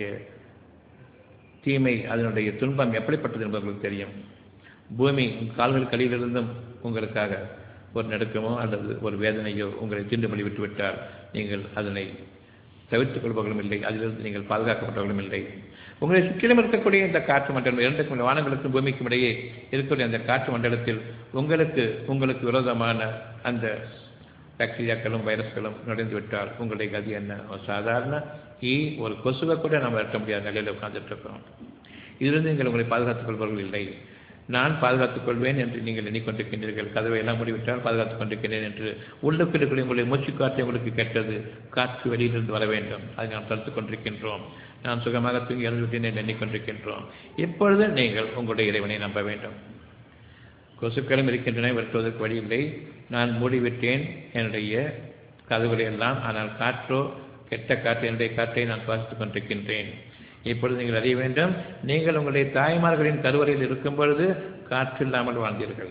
தீமை அதனுடைய துன்பம் எப்படிப்பட்டது என்பது உங்களுக்கு தெரியும் பூமி கால்கள் கடியிலிருந்தும் உங்களுக்காக ஒரு நடுக்கமோ அல்லது ஒரு வேதனையோ உங்களை தீண்டுபடி விட்டுவிட்டால் நீங்கள் அதனை தவிர்த்துக் கொள்பவர்களும் இல்லை அதிலிருந்து நீங்கள் பாதுகாக்கப்பட்டவர்களும் இல்லை உங்களை சுற்றிலும் இருக்கக்கூடிய இந்த காற்று மண்டலம் இரண்டுக்கும் வானங்களுக்கும் பூமிக்கும் இடையே இருக்கக்கூடிய அந்த காற்று மண்டலத்தில் உங்களுக்கு உங்களுக்கு விரோதமான அந்த பாக்டீரியாக்களும் வைரஸ்களும் நுழைந்து விட்டால் உங்களுடைய கதி என்ன ஒரு சாதாரண ஈ ஒரு கொசுவை கூட நம்ம இருக்க முடியாத நிலையில் உட்கார்ந்துட்டு இருக்கிறோம் இதிலிருந்து நீங்கள் உங்களை பாதுகாத்துக் கொள்பவர்கள் இல்லை நான் பாதுகாத்துக் கொள்வேன் என்று நீங்கள் எண்ணிக்கொண்டிருக்கின்றீர்கள் கதவை எல்லாம் மூடிவிட்டால் பாதுகாத்துக் கொண்டிருக்கிறேன் என்று உள்ளுக்கு இருக்கக்கூடிய உங்களுடைய மூச்சு காற்று உங்களுக்கு கெட்டது காற்று வெளியிலிருந்து வர வேண்டும் அதை நாம் தடுத்துக் கொண்டிருக்கின்றோம் நான் சுகமாக தூங்கி இறந்து விட்டேன் என்று எண்ணிக்கொண்டிருக்கின்றோம் இப்பொழுது நீங்கள் உங்களுடைய இறைவனை நம்ப வேண்டும் கொசுக்களும் இருக்கின்றன விரட்டுவதற்கு வழி இல்லை நான் மூடிவிட்டேன் என்னுடைய கதவுகளை எல்லாம் ஆனால் காற்றோ கெட்ட காற்று என்னுடைய காற்றை நான் சுவாசித்துக் கொண்டிருக்கின்றேன் இப்பொழுது நீங்கள் அறிய வேண்டும் நீங்கள் உங்களுடைய தாய்மார்களின் கருவறையில் இருக்கும் பொழுது காற்று இல்லாமல் வாழ்ந்தீர்கள்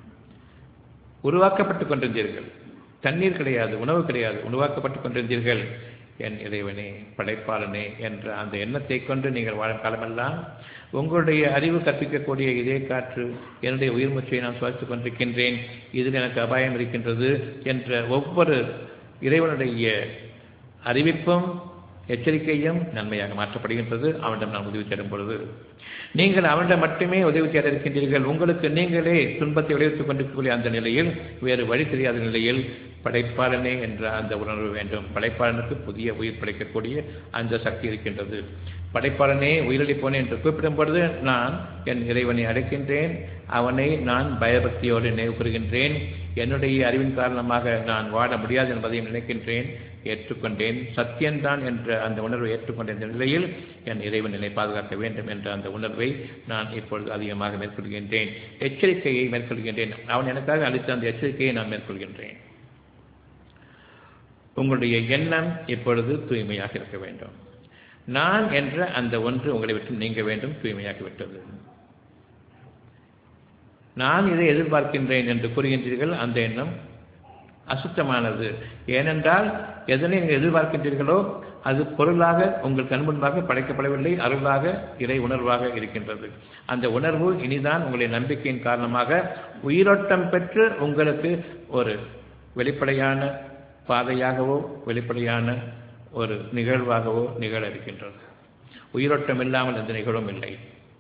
உருவாக்கப்பட்டுக் கொண்டிருந்தீர்கள் தண்ணீர் கிடையாது உணவு கிடையாது உருவாக்கப்பட்டுக் கொண்டிருந்தீர்கள் என் இறைவனே படைப்பாளனே என்ற அந்த எண்ணத்தை கொண்டு நீங்கள் வாழும் காலமெல்லாம் உங்களுடைய அறிவு கற்பிக்கக்கூடிய இதே காற்று என்னுடைய உயிர் மூச்சை நான் சுவாசித்துக் கொண்டிருக்கின்றேன் இதில் எனக்கு அபாயம் இருக்கின்றது என்ற ஒவ்வொரு இறைவனுடைய அறிவிப்பும் எச்சரிக்கையும் நன்மையாக மாற்றப்படுகின்றது அவனிடம் நான் உதவி தேடும் பொழுது நீங்கள் அவனிடம் மட்டுமே உதவி தேட இருக்கின்றீர்கள் உங்களுக்கு நீங்களே துன்பத்தை விளைவித்துக் கொண்டிருக்கக்கூடிய அந்த நிலையில் வேறு வழி தெரியாத நிலையில் படைப்பாளனே என்ற அந்த உணர்வு வேண்டும் படைப்பாளனுக்கு புதிய உயிர் படைக்கக்கூடிய அந்த சக்தி இருக்கின்றது படைப்பாளனே உயிரிழப்போனே என்று கூப்பிடும் பொழுது நான் என் இறைவனை அடைக்கின்றேன் அவனை நான் பயபக்தியோடு நினைவு கூறுகின்றேன் என்னுடைய அறிவின் காரணமாக நான் வாழ முடியாது என்பதையும் நினைக்கின்றேன் ஏற்றுக்கொண்டேன் சத்தியன்தான் என்ற அந்த உணர்வை ஏற்றுக்கொண்ட இந்த நிலையில் என் இறைவன் என்னை பாதுகாக்க வேண்டும் என்ற அந்த உணர்வை நான் இப்பொழுது அதிகமாக மேற்கொள்கின்றேன் எச்சரிக்கையை மேற்கொள்கின்றேன் அவன் எனக்காக அளித்த அந்த எச்சரிக்கையை நான் மேற்கொள்கின்றேன் உங்களுடைய எண்ணம் இப்பொழுது தூய்மையாக இருக்க வேண்டும் நான் என்ற அந்த ஒன்று உங்களை விட்டு நீங்க வேண்டும் தூய்மையாகிவிட்டது நான் இதை எதிர்பார்க்கின்றேன் என்று கூறுகின்றீர்கள் அந்த எண்ணம் அசுத்தமானது ஏனென்றால் எதனை நீங்கள் எதிர்பார்க்கின்றீர்களோ அது பொருளாக உங்கள் கண் முன்பாக படைக்கப்படவில்லை அருளாக இறை உணர்வாக இருக்கின்றது அந்த உணர்வு இனிதான் உங்களுடைய நம்பிக்கையின் காரணமாக உயிரோட்டம் பெற்று உங்களுக்கு ஒரு வெளிப்படையான பாதையாகவோ வெளிப்படையான ஒரு நிகழ்வாகவோ நிகழ இருக்கின்றது உயிரோட்டம் இல்லாமல் எந்த நிகழ்வும் இல்லை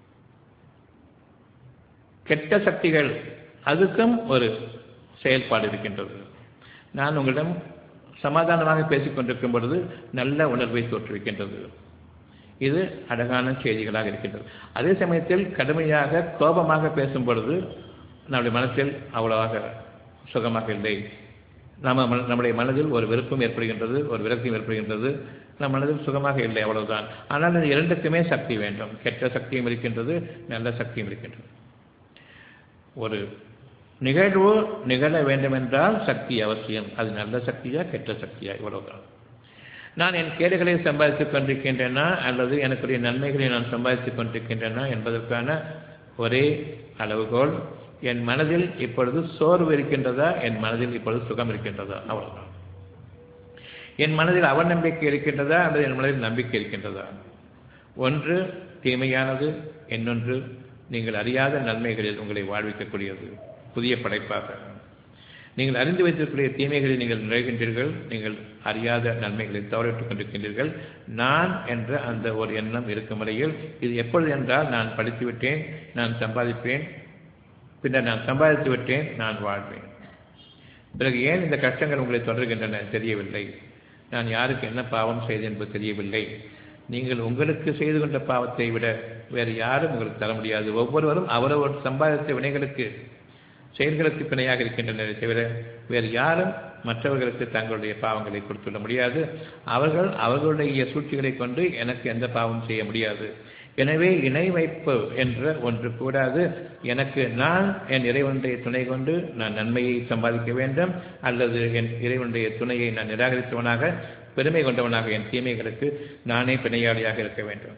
கெட்ட சக்திகள் அதுக்கும் ஒரு செயல்பாடு இருக்கின்றது நான் உங்களிடம் சமாதானமாக பேசிக் கொண்டிருக்கும் பொழுது நல்ல உணர்வை தோற்றுவிக்கின்றது இது அழகான செய்திகளாக இருக்கின்றது அதே சமயத்தில் கடுமையாக கோபமாக பேசும் பொழுது நம்முடைய மனத்தில் அவ்வளவாக சுகமாக இல்லை நம்ம நம்முடைய மனதில் ஒரு விருப்பம் ஏற்படுகின்றது ஒரு விரக்தியும் ஏற்படுகின்றது நம் மனதில் சுகமாக இல்லை அவ்வளவுதான் ஆனால் இந்த இரண்டுக்குமே சக்தி வேண்டும் கெட்ட சக்தியும் இருக்கின்றது நல்ல சக்தியும் இருக்கின்றது ஒரு நிகழ்வு நிகழ வேண்டுமென்றால் சக்தி அவசியம் அது நல்ல சக்தியா கெட்ட சக்தியா இவ்வளவுதான் நான் என் கேடுகளை சம்பாதித்துக் கொண்டிருக்கின்றேனா அல்லது எனக்குரிய நன்மைகளை நான் சம்பாதித்துக் கொண்டிருக்கின்றேனா என்பதற்கான ஒரே அளவுகோல் என் மனதில் இப்பொழுது சோர்வு இருக்கின்றதா என் மனதில் இப்பொழுது சுகம் இருக்கின்றதா அவ்வளவுதான் என் மனதில் அவநம்பிக்கை இருக்கின்றதா அல்லது என் மனதில் நம்பிக்கை இருக்கின்றதா ஒன்று தீமையானது இன்னொன்று நீங்கள் அறியாத நன்மைகளில் உங்களை வாழ்விக்கக்கூடியது புதிய படைப்பாக நீங்கள் அறிந்து வைத்திருக்கக்கூடிய தீமைகளில் நீங்கள் நுழைகின்றீர்கள் நீங்கள் அறியாத நன்மைகளை தவறிட்டுக் கொண்டிருக்கின்றீர்கள் நான் என்ற அந்த ஒரு எண்ணம் இருக்கும் வரையில் இது எப்பொழுது என்றால் நான் படித்து விட்டேன் நான் சம்பாதிப்பேன் பின்னர் நான் சம்பாதித்து விட்டேன் நான் வாழ்வேன் பிறகு ஏன் இந்த கஷ்டங்கள் உங்களை தொடர்கின்றன தெரியவில்லை நான் யாருக்கு என்ன பாவம் செய்தேன் என்பது தெரியவில்லை நீங்கள் உங்களுக்கு செய்து கொண்ட பாவத்தை விட வேறு யாரும் உங்களுக்கு தர முடியாது ஒவ்வொருவரும் அவரவர் சம்பாதித்த வினைகளுக்கு செயல்களுக்கு பிணையாக இருக்கின்றனரே தவிர வேறு யாரும் மற்றவர்களுக்கு தங்களுடைய பாவங்களை கொடுத்துவிட முடியாது அவர்கள் அவர்களுடைய சூழ்ச்சிகளை கொண்டு எனக்கு எந்த பாவம் செய்ய முடியாது எனவே இணை வைப்பு என்ற ஒன்று கூடாது எனக்கு நான் என் இறைவனுடைய துணை கொண்டு நான் நன்மையை சம்பாதிக்க வேண்டும் அல்லது என் இறைவனுடைய துணையை நான் நிராகரித்தவனாக பெருமை கொண்டவனாக என் தீமைகளுக்கு நானே பிணையாளியாக இருக்க வேண்டும்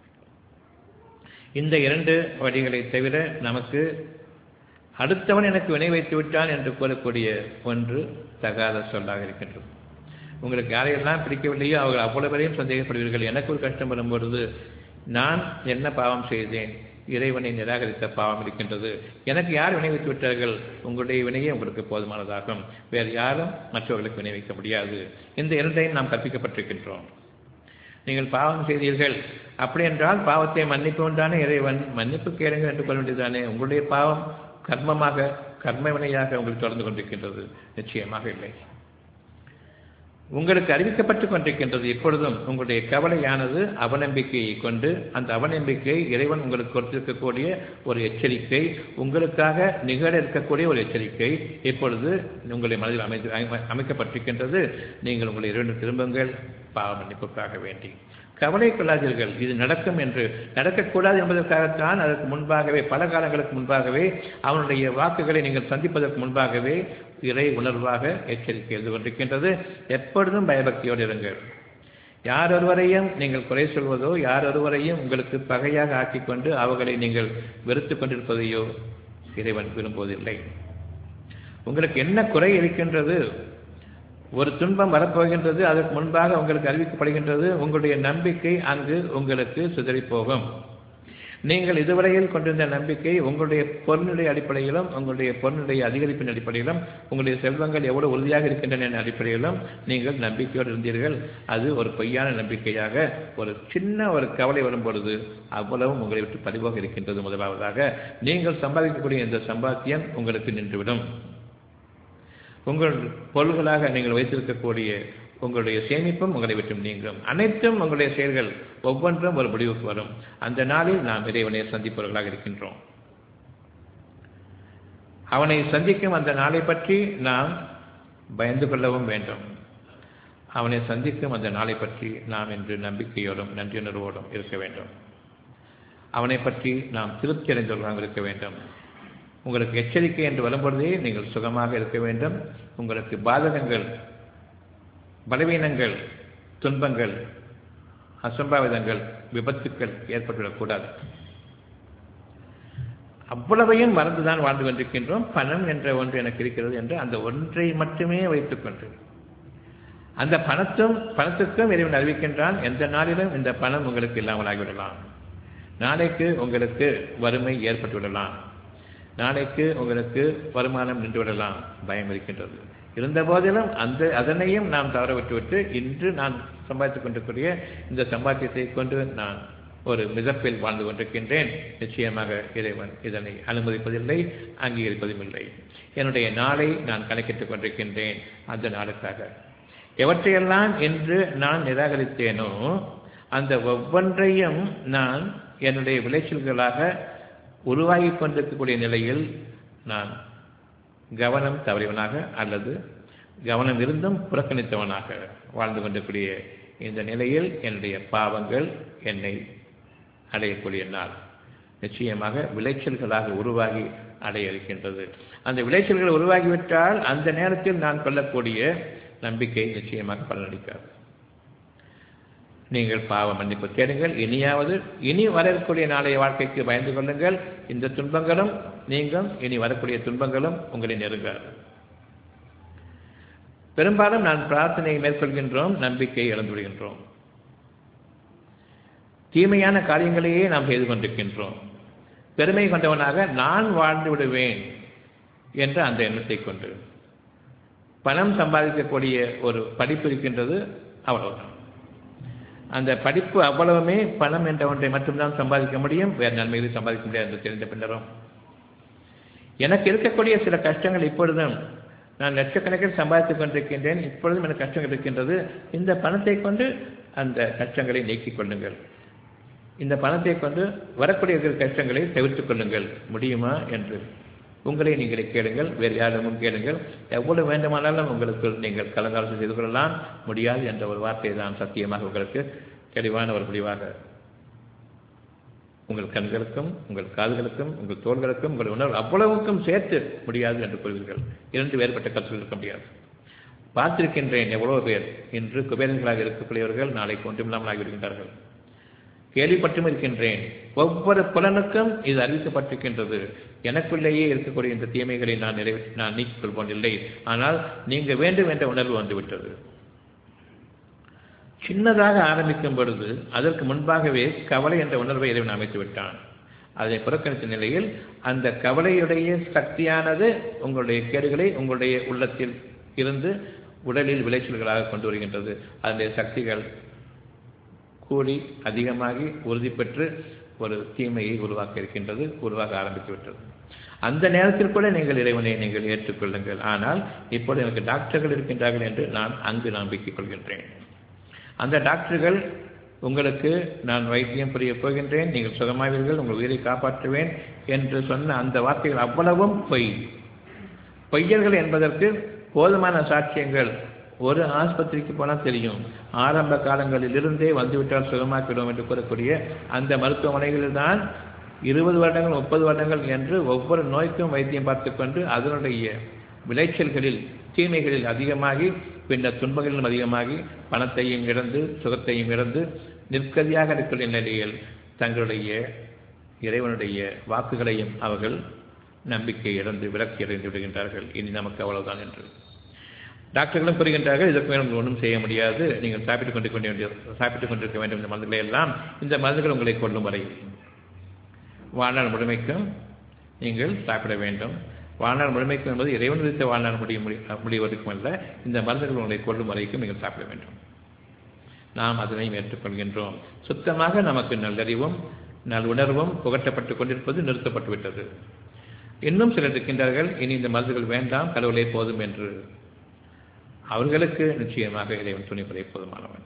இந்த இரண்டு வழிகளை தவிர நமக்கு அடுத்தவன் எனக்கு வினை வைத்து விட்டான் என்று கூறக்கூடிய ஒன்று தகாத சொல்லாக இருக்கின்றது உங்களுக்கு யாரையெல்லாம் பிடிக்கவில்லையோ அவர்கள் அவ்வளவு பேரையும் சந்தேகப்படுவீர்கள் எனக்கு ஒரு கஷ்டம் வரும்பொழுது நான் என்ன பாவம் செய்தேன் இறைவனை நிராகரித்த பாவம் இருக்கின்றது எனக்கு யார் வினை வைத்து விட்டார்கள் உங்களுடைய வினையே உங்களுக்கு போதுமானதாகும் வேறு யாரும் மற்றவர்களுக்கு வினை வைக்க முடியாது இந்த இரண்டையும் நாம் கற்பிக்கப்பட்டிருக்கின்றோம் நீங்கள் பாவம் செய்தீர்கள் அப்படி என்றால் பாவத்தை மன்னிப்பவன் தானே இறைவன் மன்னிப்பு கேளுங்கள் என்று கொள்ள வேண்டியதானே உங்களுடைய பாவம் கர்மமாக கர்ம வினையாக உங்களுக்கு தொடர்ந்து கொண்டிருக்கின்றது நிச்சயமாக இல்லை உங்களுக்கு அறிவிக்கப்பட்டுக் கொண்டிருக்கின்றது எப்பொழுதும் உங்களுடைய கவலையானது அவநம்பிக்கையை கொண்டு அந்த அவநம்பிக்கை இறைவன் உங்களுக்கு கொடுத்திருக்கக்கூடிய ஒரு எச்சரிக்கை உங்களுக்காக நிகழ இருக்கக்கூடிய ஒரு எச்சரிக்கை இப்பொழுது உங்களை மனதில் அமைத்து அமைக்கப்பட்டிருக்கின்றது நீங்கள் உங்களை இரண்டு திரும்புங்கள் பாவ மன்னிப்புக்காக வேண்டி கவலை கொள்ளாதீர்கள் இது நடக்கும் என்று நடக்கக்கூடாது என்பதற்காகத்தான் அதற்கு முன்பாகவே பல காலங்களுக்கு முன்பாகவே அவனுடைய வாக்குகளை நீங்கள் சந்திப்பதற்கு முன்பாகவே இறை உணர்வாக எச்சரிக்கை எழுந்து கொண்டிருக்கின்றது எப்பொழுதும் பயபக்தியோடு இருங்கள் யார் ஒருவரையும் நீங்கள் குறை சொல்வதோ யார் ஒருவரையும் உங்களுக்கு பகையாக ஆக்கிக்கொண்டு அவர்களை நீங்கள் வெறுத்து கொண்டிருப்பதையோ இறைவன் விரும்புவதில்லை உங்களுக்கு என்ன குறை இருக்கின்றது ஒரு துன்பம் வரப்போகின்றது அதற்கு முன்பாக உங்களுக்கு அறிவிக்கப்படுகின்றது உங்களுடைய நம்பிக்கை அங்கு உங்களுக்கு சிதறி போகும் நீங்கள் இதுவரையில் கொண்டிருந்த நம்பிக்கை உங்களுடைய பொருளுடைய அடிப்படையிலும் உங்களுடைய பொருளுடைய அதிகரிப்பின் அடிப்படையிலும் உங்களுடைய செல்வங்கள் எவ்வளவு உறுதியாக இருக்கின்றன என்ற அடிப்படையிலும் நீங்கள் நம்பிக்கையோடு இருந்தீர்கள் அது ஒரு பொய்யான நம்பிக்கையாக ஒரு சின்ன ஒரு கவலை வரும் பொழுது அவ்வளவும் உங்களை விட்டு பதிவாக இருக்கின்றது முதலாவதாக நீங்கள் சம்பாதிக்கக்கூடிய இந்த சம்பாத்தியம் உங்களுக்கு நின்றுவிடும் உங்கள் பொருள்களாக நீங்கள் வைத்திருக்கக்கூடிய உங்களுடைய சேமிப்பும் உங்களை விட்டும் நீங்கும் அனைத்தும் உங்களுடைய செயல்கள் ஒவ்வொன்றும் ஒரு முடிவுக்கு வரும் அந்த நாளில் நாம் இறைவனை சந்திப்பவர்களாக இருக்கின்றோம் அவனை சந்திக்கும் அந்த நாளை பற்றி நாம் பயந்து கொள்ளவும் வேண்டும் அவனை சந்திக்கும் அந்த நாளை பற்றி நாம் இன்று நம்பிக்கையோடும் நன்றியுணர்வோடும் இருக்க வேண்டும் அவனை பற்றி நாம் திருப்தி அடைந்தவர்களாக இருக்க வேண்டும் உங்களுக்கு எச்சரிக்கை என்று வரும்பொழுதே நீங்கள் சுகமாக இருக்க வேண்டும் உங்களுக்கு பாதகங்கள் பலவீனங்கள் துன்பங்கள் அசம்பாவிதங்கள் விபத்துக்கள் ஏற்பட்டுவிடக்கூடாது அவ்வளவையும் மறந்துதான் வாழ்ந்து கொண்டிருக்கின்றோம் பணம் என்ற ஒன்று எனக்கு இருக்கிறது என்று அந்த ஒன்றை மட்டுமே வைத்துக்கொண்டு அந்த பணத்தும் பணத்துக்கும் இறைவன் அறிவிக்கின்றான் எந்த நாளிலும் இந்த பணம் உங்களுக்கு இல்லாமல் ஆகிவிடலாம் நாளைக்கு உங்களுக்கு வறுமை ஏற்பட்டு விடலாம் நாளைக்கு உங்களுக்கு வருமானம் நின்று விடலாம் பயம் இருக்கின்றது இருந்த போதிலும் அந்த அதனையும் நாம் தவற விட்டுவிட்டு இன்று நான் சம்பாதித்துக் கொண்டிருக்கூடிய இந்த சம்பாத்தியத்தை கொண்டு நான் ஒரு மிதப்பில் வாழ்ந்து கொண்டிருக்கின்றேன் நிச்சயமாக இறைவன் இதனை அனுமதிப்பதில்லை அங்கீகரிப்பதும் இல்லை என்னுடைய நாளை நான் கணக்கிட்டுக் கொண்டிருக்கின்றேன் அந்த நாளுக்காக எவற்றையெல்லாம் என்று நான் நிராகரித்தேனோ அந்த ஒவ்வொன்றையும் நான் என்னுடைய விளைச்சல்களாக உருவாகி கொண்டிருக்கக்கூடிய நிலையில் நான் கவனம் தவறியவனாக அல்லது கவனம் இருந்தும் புறக்கணித்தவனாக வாழ்ந்து கொண்டிருக்கூடிய இந்த நிலையில் என்னுடைய பாவங்கள் என்னை அடையக்கூடிய நாள் நிச்சயமாக விளைச்சல்களாக உருவாகி அடைய இருக்கின்றது அந்த விளைச்சல்கள் உருவாகிவிட்டால் அந்த நேரத்தில் நான் கொள்ளக்கூடிய நம்பிக்கை நிச்சயமாக பலனளிக்காது நீங்கள் பாவ மன்னிப்பு தேடுங்கள் இனியாவது இனி வரக்கூடிய நாளைய வாழ்க்கைக்கு பயந்து கொள்ளுங்கள் இந்த துன்பங்களும் நீங்கள் இனி வரக்கூடிய துன்பங்களும் உங்களை நெருங்காது பெரும்பாலும் நான் பிரார்த்தனையை மேற்கொள்கின்றோம் நம்பிக்கையை இழந்து விடுகின்றோம் தீமையான காரியங்களையே நாம் செய்து கொண்டிருக்கின்றோம் பெருமை கொண்டவனாக நான் வாழ்ந்து விடுவேன் என்ற அந்த எண்ணத்தை கொண்டு பணம் சம்பாதிக்கக்கூடிய ஒரு படிப்பு இருக்கின்றது அவ்வளவுதான் அந்த படிப்பு அவ்வளவுமே பணம் என்ற ஒன்றை மட்டும்தான் சம்பாதிக்க முடியும் வேறு நன்மைகளை சம்பாதிக்க முடியாது என்று தெரிந்த பின்னரும் எனக்கு இருக்கக்கூடிய சில கஷ்டங்கள் இப்பொழுதும் நான் லட்சக்கணக்கில் சம்பாதித்துக் கொண்டிருக்கின்றேன் இப்பொழுதும் எனக்கு கஷ்டங்கள் இருக்கின்றது இந்த பணத்தை கொண்டு அந்த கஷ்டங்களை நீக்கிக் கொள்ளுங்கள் இந்த பணத்தை கொண்டு வரக்கூடிய கஷ்டங்களை தவிர்த்துக் கொள்ளுங்கள் முடியுமா என்று உங்களை நீங்களே கேளுங்கள் வேறு யாரிடமும் கேளுங்கள் எவ்வளவு வேண்டுமானாலும் உங்களுக்கு நீங்கள் கலந்தாலோசனை செய்து கொள்ளலாம் முடியாது என்ற ஒரு வார்த்தையை தான் சத்தியமாக உங்களுக்கு தெளிவான ஒரு முடிவாக உங்கள் கண்களுக்கும் உங்கள் காதுகளுக்கும் உங்கள் தோள்களுக்கும் உங்கள் உணர்வு அவ்வளவுக்கும் சேர்த்து முடியாது என்று கூறுவீர்கள் இரண்டு வேறுபட்ட கருத்துகள் இருக்க முடியாது பார்த்திருக்கின்றேன் எவ்வளவு பேர் இன்று குபேரர்களாக இருக்கக்கூடியவர்கள் நாளைக்கு ஒன்றுமில்லாமல் ஆகிவிடுகின்றார்கள் கேள்விப்பட்டும் இருக்கின்றேன் ஒவ்வொரு புலனுக்கும் இது அறிவிக்கப்பட்டிருக்கின்றது எனக்குள்ளேயே இருக்கக்கூடிய இந்த தீமைகளை நான் நிறைவே நான் நீக்கிக் கொள்வோம் இல்லை ஆனால் நீங்க வேண்டும் என்ற உணர்வு வந்துவிட்டது சின்னதாக ஆரம்பிக்கும் பொழுது அதற்கு முன்பாகவே கவலை என்ற உணர்வை இறைவன் அமைத்து விட்டான் அதை புறக்கணித்த நிலையில் அந்த கவலையுடைய சக்தியானது உங்களுடைய கேடுகளை உங்களுடைய உள்ளத்தில் இருந்து உடலில் விளைச்சல்களாக கொண்டு வருகின்றது அதனுடைய சக்திகள் கூடி அதிகமாகி உறுதி பெற்று ஒரு தீமையை உருவாக்க இருக்கின்றது உருவாக ஆரம்பித்து விட்டது அந்த நேரத்தில் கூட நீங்கள் இறைவனை நீங்கள் ஏற்றுக்கொள்ளுங்கள் ஆனால் இப்பொழுது எனக்கு டாக்டர்கள் இருக்கின்றார்கள் என்று நான் அங்கு நம்பிக்கைக் கொள்கின்றேன் அந்த டாக்டர்கள் உங்களுக்கு நான் வைத்தியம் புரிய போகின்றேன் நீங்கள் சுகமாவீர்கள் உங்கள் உயிரை காப்பாற்றுவேன் என்று சொன்ன அந்த வார்த்தைகள் அவ்வளவும் பொய் பொய்யர்கள் என்பதற்கு போதுமான சாட்சியங்கள் ஒரு ஆஸ்பத்திரிக்கு போனால் தெரியும் ஆரம்ப காலங்களில் இருந்தே வந்துவிட்டால் சுகமாக்கிவிடும் என்று கூறக்கூடிய அந்த மருத்துவமனைகளில் தான் இருபது வருடங்கள் முப்பது வருடங்கள் என்று ஒவ்வொரு நோய்க்கும் வைத்தியம் பார்த்துக்கொண்டு அதனுடைய விளைச்சல்களில் தீமைகளில் அதிகமாகி பின்னர் துன்பங்களிலும் அதிகமாகி பணத்தையும் இழந்து சுகத்தையும் இழந்து நிற்கதியாக இருக்கிற நிலையில் தங்களுடைய இறைவனுடைய வாக்குகளையும் அவர்கள் நம்பிக்கை இழந்து விலக்கி எறிந்து விடுகின்றார்கள் இனி நமக்கு அவ்வளவுதான் என்று டாக்டர்களும் கூறுகின்றார்கள் இதற்கு மேலும் ஒன்றும் செய்ய முடியாது நீங்கள் சாப்பிட்டுக் கொண்டு கொண்டு வேண்டிய சாப்பிட்டுக் கொண்டிருக்க வேண்டும் இந்த மருந்துகளை எல்லாம் இந்த மருந்துகள் உங்களை கொள்ளும் வரை வாழ்நாள் முழுமைக்கும் நீங்கள் சாப்பிட வேண்டும் வாழ்நாள் முழுமைக்கும் என்பது இறைவன் விதித்த வாழ்நாள் முடிய முடிவதற்கும் அல்ல இந்த மருந்துகள் உங்களை கொள்ளும் வரைக்கும் நீங்கள் சாப்பிட வேண்டும் நாம் அதனையும் ஏற்றுக்கொள்கின்றோம் சுத்தமாக நமக்கு நல்லறிவும் நல் உணர்வும் புகட்டப்பட்டுக் கொண்டிருப்பது நிறுத்தப்பட்டு விட்டது இன்னும் சிலர் இருக்கின்றார்கள் இனி இந்த மருந்துகள் வேண்டாம் கடவுளே போதும் என்று அவர்களுக்கு நிச்சயமாக இறைவன் துணிப்பதை போதுமானவன்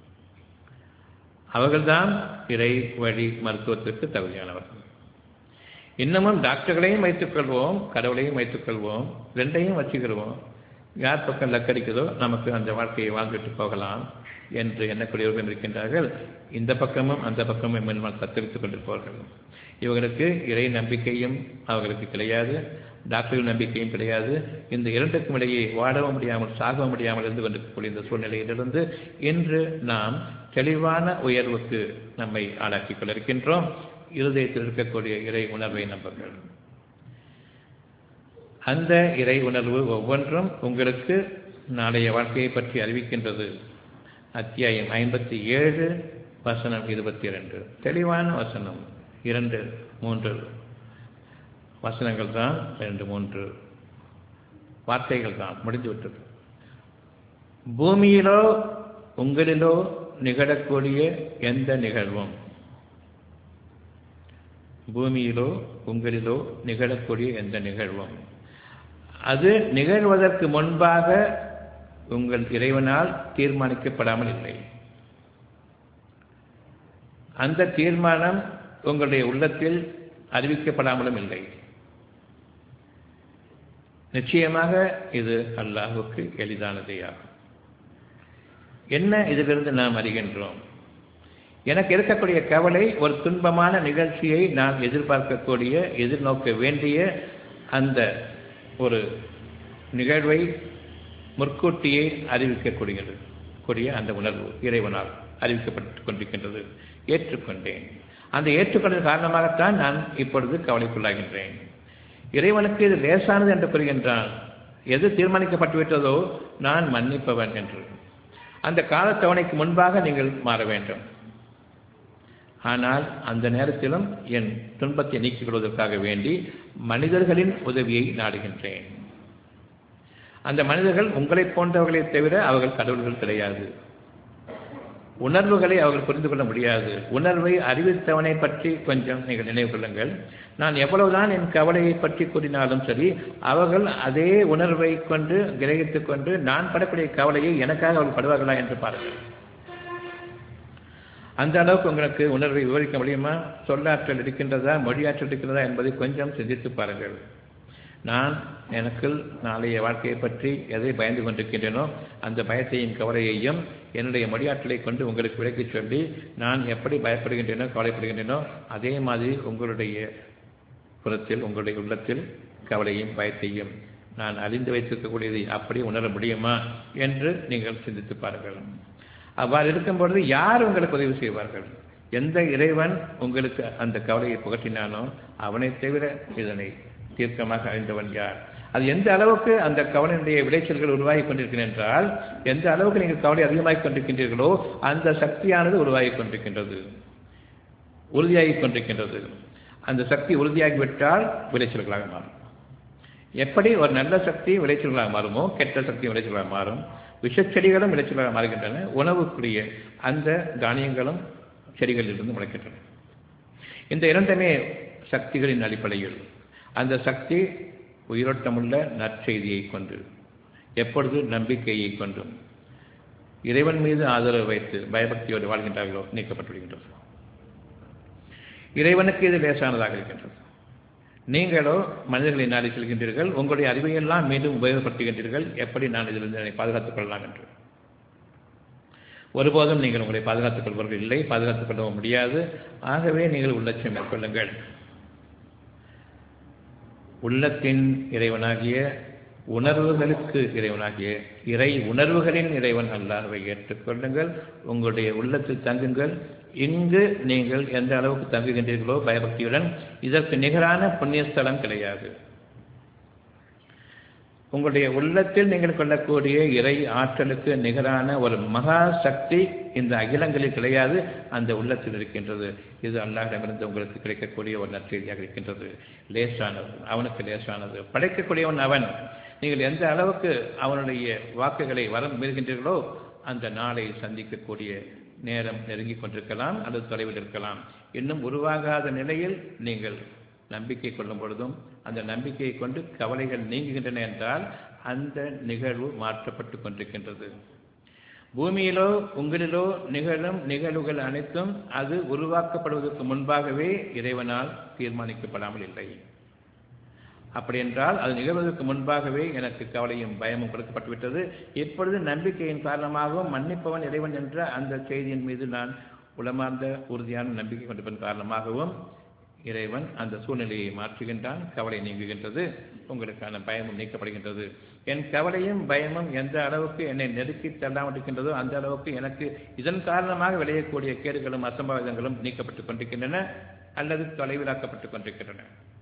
அவர்கள்தான் இறை வழி மருத்துவத்திற்கு தகுதியானவர்கள் இன்னமும் டாக்டர்களையும் வைத்துக் கொள்வோம் கடவுளையும் வைத்துக் கொள்வோம் ரெண்டையும் வச்சுக்கிடுவோம் யார் பக்கம் லக்கடிக்குதோ நமக்கு அந்த வாழ்க்கையை வாழ்ந்துட்டு போகலாம் என்று எண்ணக்கூடியவர்கள் இருக்கின்றார்கள் இந்த பக்கமும் அந்த பக்கமும் மென்மல் தத்தளித்துக் கொண்டிருப்பவர்கள் இவர்களுக்கு இறை நம்பிக்கையும் அவர்களுக்கு கிடையாது டாக்டர்கள் நம்பிக்கையும் கிடையாது இந்த இரண்டுக்கும் இடையே வாழவும் முடியாமல் சாகவும் முடியாமல் இருந்து கொண்டிருக்கக்கூடிய இந்த சூழ்நிலையிலிருந்து இன்று நாம் தெளிவான உயர்வுக்கு நம்மை ஆளாக்கிக் கொண்டிருக்கின்றோம் இருதயத்தில் இருக்கக்கூடிய இறை உணர்வை நம்புங்கள் அந்த இறை உணர்வு ஒவ்வொன்றும் உங்களுக்கு நாளைய வாழ்க்கையை பற்றி அறிவிக்கின்றது அத்தியாயம் ஐம்பத்தி ஏழு வசனம் இருபத்தி இரண்டு தெளிவான வசனம் இரண்டு மூன்று வசனங்கள் தான் இரண்டு மூன்று வார்த்தைகள் தான் முடிந்துவிட்டது பூமியிலோ உங்களிலோ நிகழக்கூடிய எந்த நிகழ்வும் பூமியிலோ உங்களிலோ நிகழக்கூடிய எந்த நிகழ்வும் அது நிகழ்வதற்கு முன்பாக உங்கள் இறைவனால் தீர்மானிக்கப்படாமல் இல்லை அந்த தீர்மானம் உங்களுடைய உள்ளத்தில் அறிவிக்கப்படாமலும் இல்லை நிச்சயமாக இது அல்லாஹுக்கு எளிதானதே ஆகும் என்ன இதிலிருந்து நாம் அறிகின்றோம் எனக்கு இருக்கக்கூடிய கவலை ஒரு துன்பமான நிகழ்ச்சியை நான் எதிர்பார்க்கக்கூடிய எதிர்நோக்க வேண்டிய அந்த ஒரு நிகழ்வை முற்கூட்டியே அறிவிக்கக்கூடியது கூடிய அந்த உணர்வு இறைவனால் அறிவிக்கப்பட்டு கொண்டிருக்கின்றது ஏற்றுக்கொண்டேன் அந்த ஏற்றுக்கொண்டது காரணமாகத்தான் நான் இப்பொழுது கவலைக்குள்ளாகின்றேன் இறைவனுக்கு இது லேசானது என்று கூறுகின்றான் எது தீர்மானிக்கப்பட்டு விட்டதோ நான் மன்னிப்பவன் என்று அந்த காலத்தவணைக்கு முன்பாக நீங்கள் மாற வேண்டும் ஆனால் அந்த நேரத்திலும் என் துன்பத்தை நீக்கிக் கொள்வதற்காக வேண்டி மனிதர்களின் உதவியை நாடுகின்றேன் அந்த மனிதர்கள் உங்களை போன்றவர்களை தவிர அவர்கள் கடவுள்கள் கிடையாது உணர்வுகளை அவர்கள் புரிந்து கொள்ள முடியாது உணர்வை அறிவித்தவனை பற்றி கொஞ்சம் நீங்கள் நினைவு கொள்ளுங்கள் நான் எவ்வளவுதான் என் கவலையை பற்றி கூறினாலும் சரி அவர்கள் அதே உணர்வை கொண்டு கிரகித்துக் கொண்டு நான் படக்கூடிய கவலையை எனக்காக அவர்கள் படுவார்களா என்று பாருங்கள் அந்த அளவுக்கு உங்களுக்கு உணர்வை விவரிக்க முடியுமா சொல்லாற்றல் இருக்கின்றதா மொழியாற்றல் இருக்கின்றதா என்பதை கொஞ்சம் சிந்தித்து பாருங்கள் நான் எனக்குள் நாளைய வாழ்க்கையை பற்றி எதை பயந்து கொண்டிருக்கின்றேனோ அந்த பயத்தையும் கவலையையும் என்னுடைய மொழியாற்றலை கொண்டு உங்களுக்கு விளக்கி சொல்லி நான் எப்படி பயப்படுகின்றேனோ கவலைப்படுகின்றேனோ அதே மாதிரி உங்களுடைய புறத்தில் உங்களுடைய உள்ளத்தில் கவலையும் பயத்தையும் நான் அறிந்து வைத்திருக்கக்கூடியதை அப்படி உணர முடியுமா என்று நீங்கள் சிந்தித்து பாருங்கள் அவ்வாறு இருக்கும் பொழுது யார் உங்களுக்கு உதவி செய்வார்கள் எந்த இறைவன் உங்களுக்கு அந்த கவலையை புகட்டினானோ அவனை தவிர இதனை தீர்க்கமாக அறிந்தவன் யார் அது எந்த அளவுக்கு அந்த கவலையினுடைய விளைச்சல்கள் உருவாகி கொண்டிருக்கின்றன என்றால் எந்த அளவுக்கு நீங்கள் கவலை அதிகமாகிக் கொண்டிருக்கின்றீர்களோ அந்த சக்தியானது உருவாகி கொண்டிருக்கின்றது உறுதியாகி கொண்டிருக்கின்றது அந்த சக்தி உறுதியாகிவிட்டால் விளைச்சல்களாக மாறும் எப்படி ஒரு நல்ல சக்தி விளைச்சல்களாக மாறுமோ கெட்ட சக்தி விளைச்சல்களாக மாறும் விஷச்செடிகளும் விளைச்சல்களாக மாறுகின்றன உணவுக்குரிய அந்த தானியங்களும் செடிகளிலிருந்து முளைக்கின்றன இந்த இரண்டுமே சக்திகளின் அடிப்படையில் அந்த சக்தி உயிரோட்டமுள்ள நற்செய்தியை கொண்டு எப்பொழுது நம்பிக்கையை கொண்டும் இறைவன் மீது ஆதரவு வைத்து பயபக்தியோடு வாழ்கின்றார்களோ நீக்கப்பட்டுவிடுகின்றது இறைவனுக்கு இது லேசானதாக இருக்கின்றது நீங்களோ மனிதர்களை நாடி செல்கின்றீர்கள் உங்களுடைய அறிவையெல்லாம் மீண்டும் உபயோகப்படுத்துகின்றீர்கள் எப்படி நான் இதிலிருந்து என்னை பாதுகாத்துக் கொள்ளலாம் என்று ஒருபோதும் நீங்கள் உங்களை பாதுகாத்துக் கொள்பவர்கள் இல்லை பாதுகாத்துக் கொள்ளவும் முடியாது ஆகவே நீங்கள் உள்ளட்சம் மேற்கொள்ளுங்கள் உள்ளத்தின் இறைவனாகிய உணர்வுகளுக்கு இறைவனாகிய இறை உணர்வுகளின் இறைவன் அல்லாஹ்வை ஏற்றுக்கொள்ளுங்கள் உங்களுடைய உள்ளத்தில் தங்குங்கள் இங்கு நீங்கள் எந்த அளவுக்கு தங்குகின்றீர்களோ பயபக்தியுடன் இதற்கு நிகரான புண்ணியஸ்தலம் கிடையாது உங்களுடைய உள்ளத்தில் நீங்கள் கொள்ளக்கூடிய இறை ஆற்றலுக்கு நிகரான ஒரு மகா சக்தி இந்த அகிலங்களில் கிடையாது அந்த உள்ளத்தில் இருக்கின்றது இது அல்லாஹிடமிருந்து உங்களுக்கு கிடைக்கக்கூடிய ஒரு நற்செய்தியாக இருக்கின்றது லேசானது அவனுக்கு லேசானது படைக்கக்கூடியவன் அவன் நீங்கள் எந்த அளவுக்கு அவனுடைய வாக்குகளை வரம் மீறுகின்றீர்களோ அந்த நாளை சந்திக்கக்கூடிய நேரம் நெருங்கி கொண்டிருக்கலாம் அல்லது தொலைவில் இருக்கலாம் இன்னும் உருவாகாத நிலையில் நீங்கள் நம்பிக்கை கொள்ளும் பொழுதும் அந்த நம்பிக்கையை கொண்டு கவலைகள் நீங்குகின்றன என்றால் அந்த நிகழ்வு மாற்றப்பட்டு கொண்டிருக்கின்றது பூமியிலோ உங்களிலோ நிகழும் நிகழ்வுகள் அனைத்தும் அது உருவாக்கப்படுவதற்கு முன்பாகவே இறைவனால் தீர்மானிக்கப்படாமல் இல்லை அப்படி என்றால் அது நிகழ்வதற்கு முன்பாகவே எனக்கு கவலையும் பயமும் கொடுக்கப்பட்டுவிட்டது இப்பொழுது நம்பிக்கையின் காரணமாகவும் மன்னிப்பவன் இறைவன் என்ற அந்த செய்தியின் மீது நான் உளமார்ந்த உறுதியான நம்பிக்கை கொண்டிருப்பதன் காரணமாகவும் இறைவன் அந்த சூழ்நிலையை மாற்றுகின்றான் கவலை நீங்குகின்றது உங்களுக்கான பயமும் நீக்கப்படுகின்றது என் கவலையும் பயமும் எந்த அளவுக்கு என்னை நெருக்கி தள்ளாமல் இருக்கின்றதோ அந்த அளவுக்கு எனக்கு இதன் காரணமாக விளையக்கூடிய கேடுகளும் அசம்பாவிதங்களும் நீக்கப்பட்டுக் கொண்டிருக்கின்றன அல்லது தொலைவிலாக்கப்பட்டுக் கொண்டிருக்கின்றன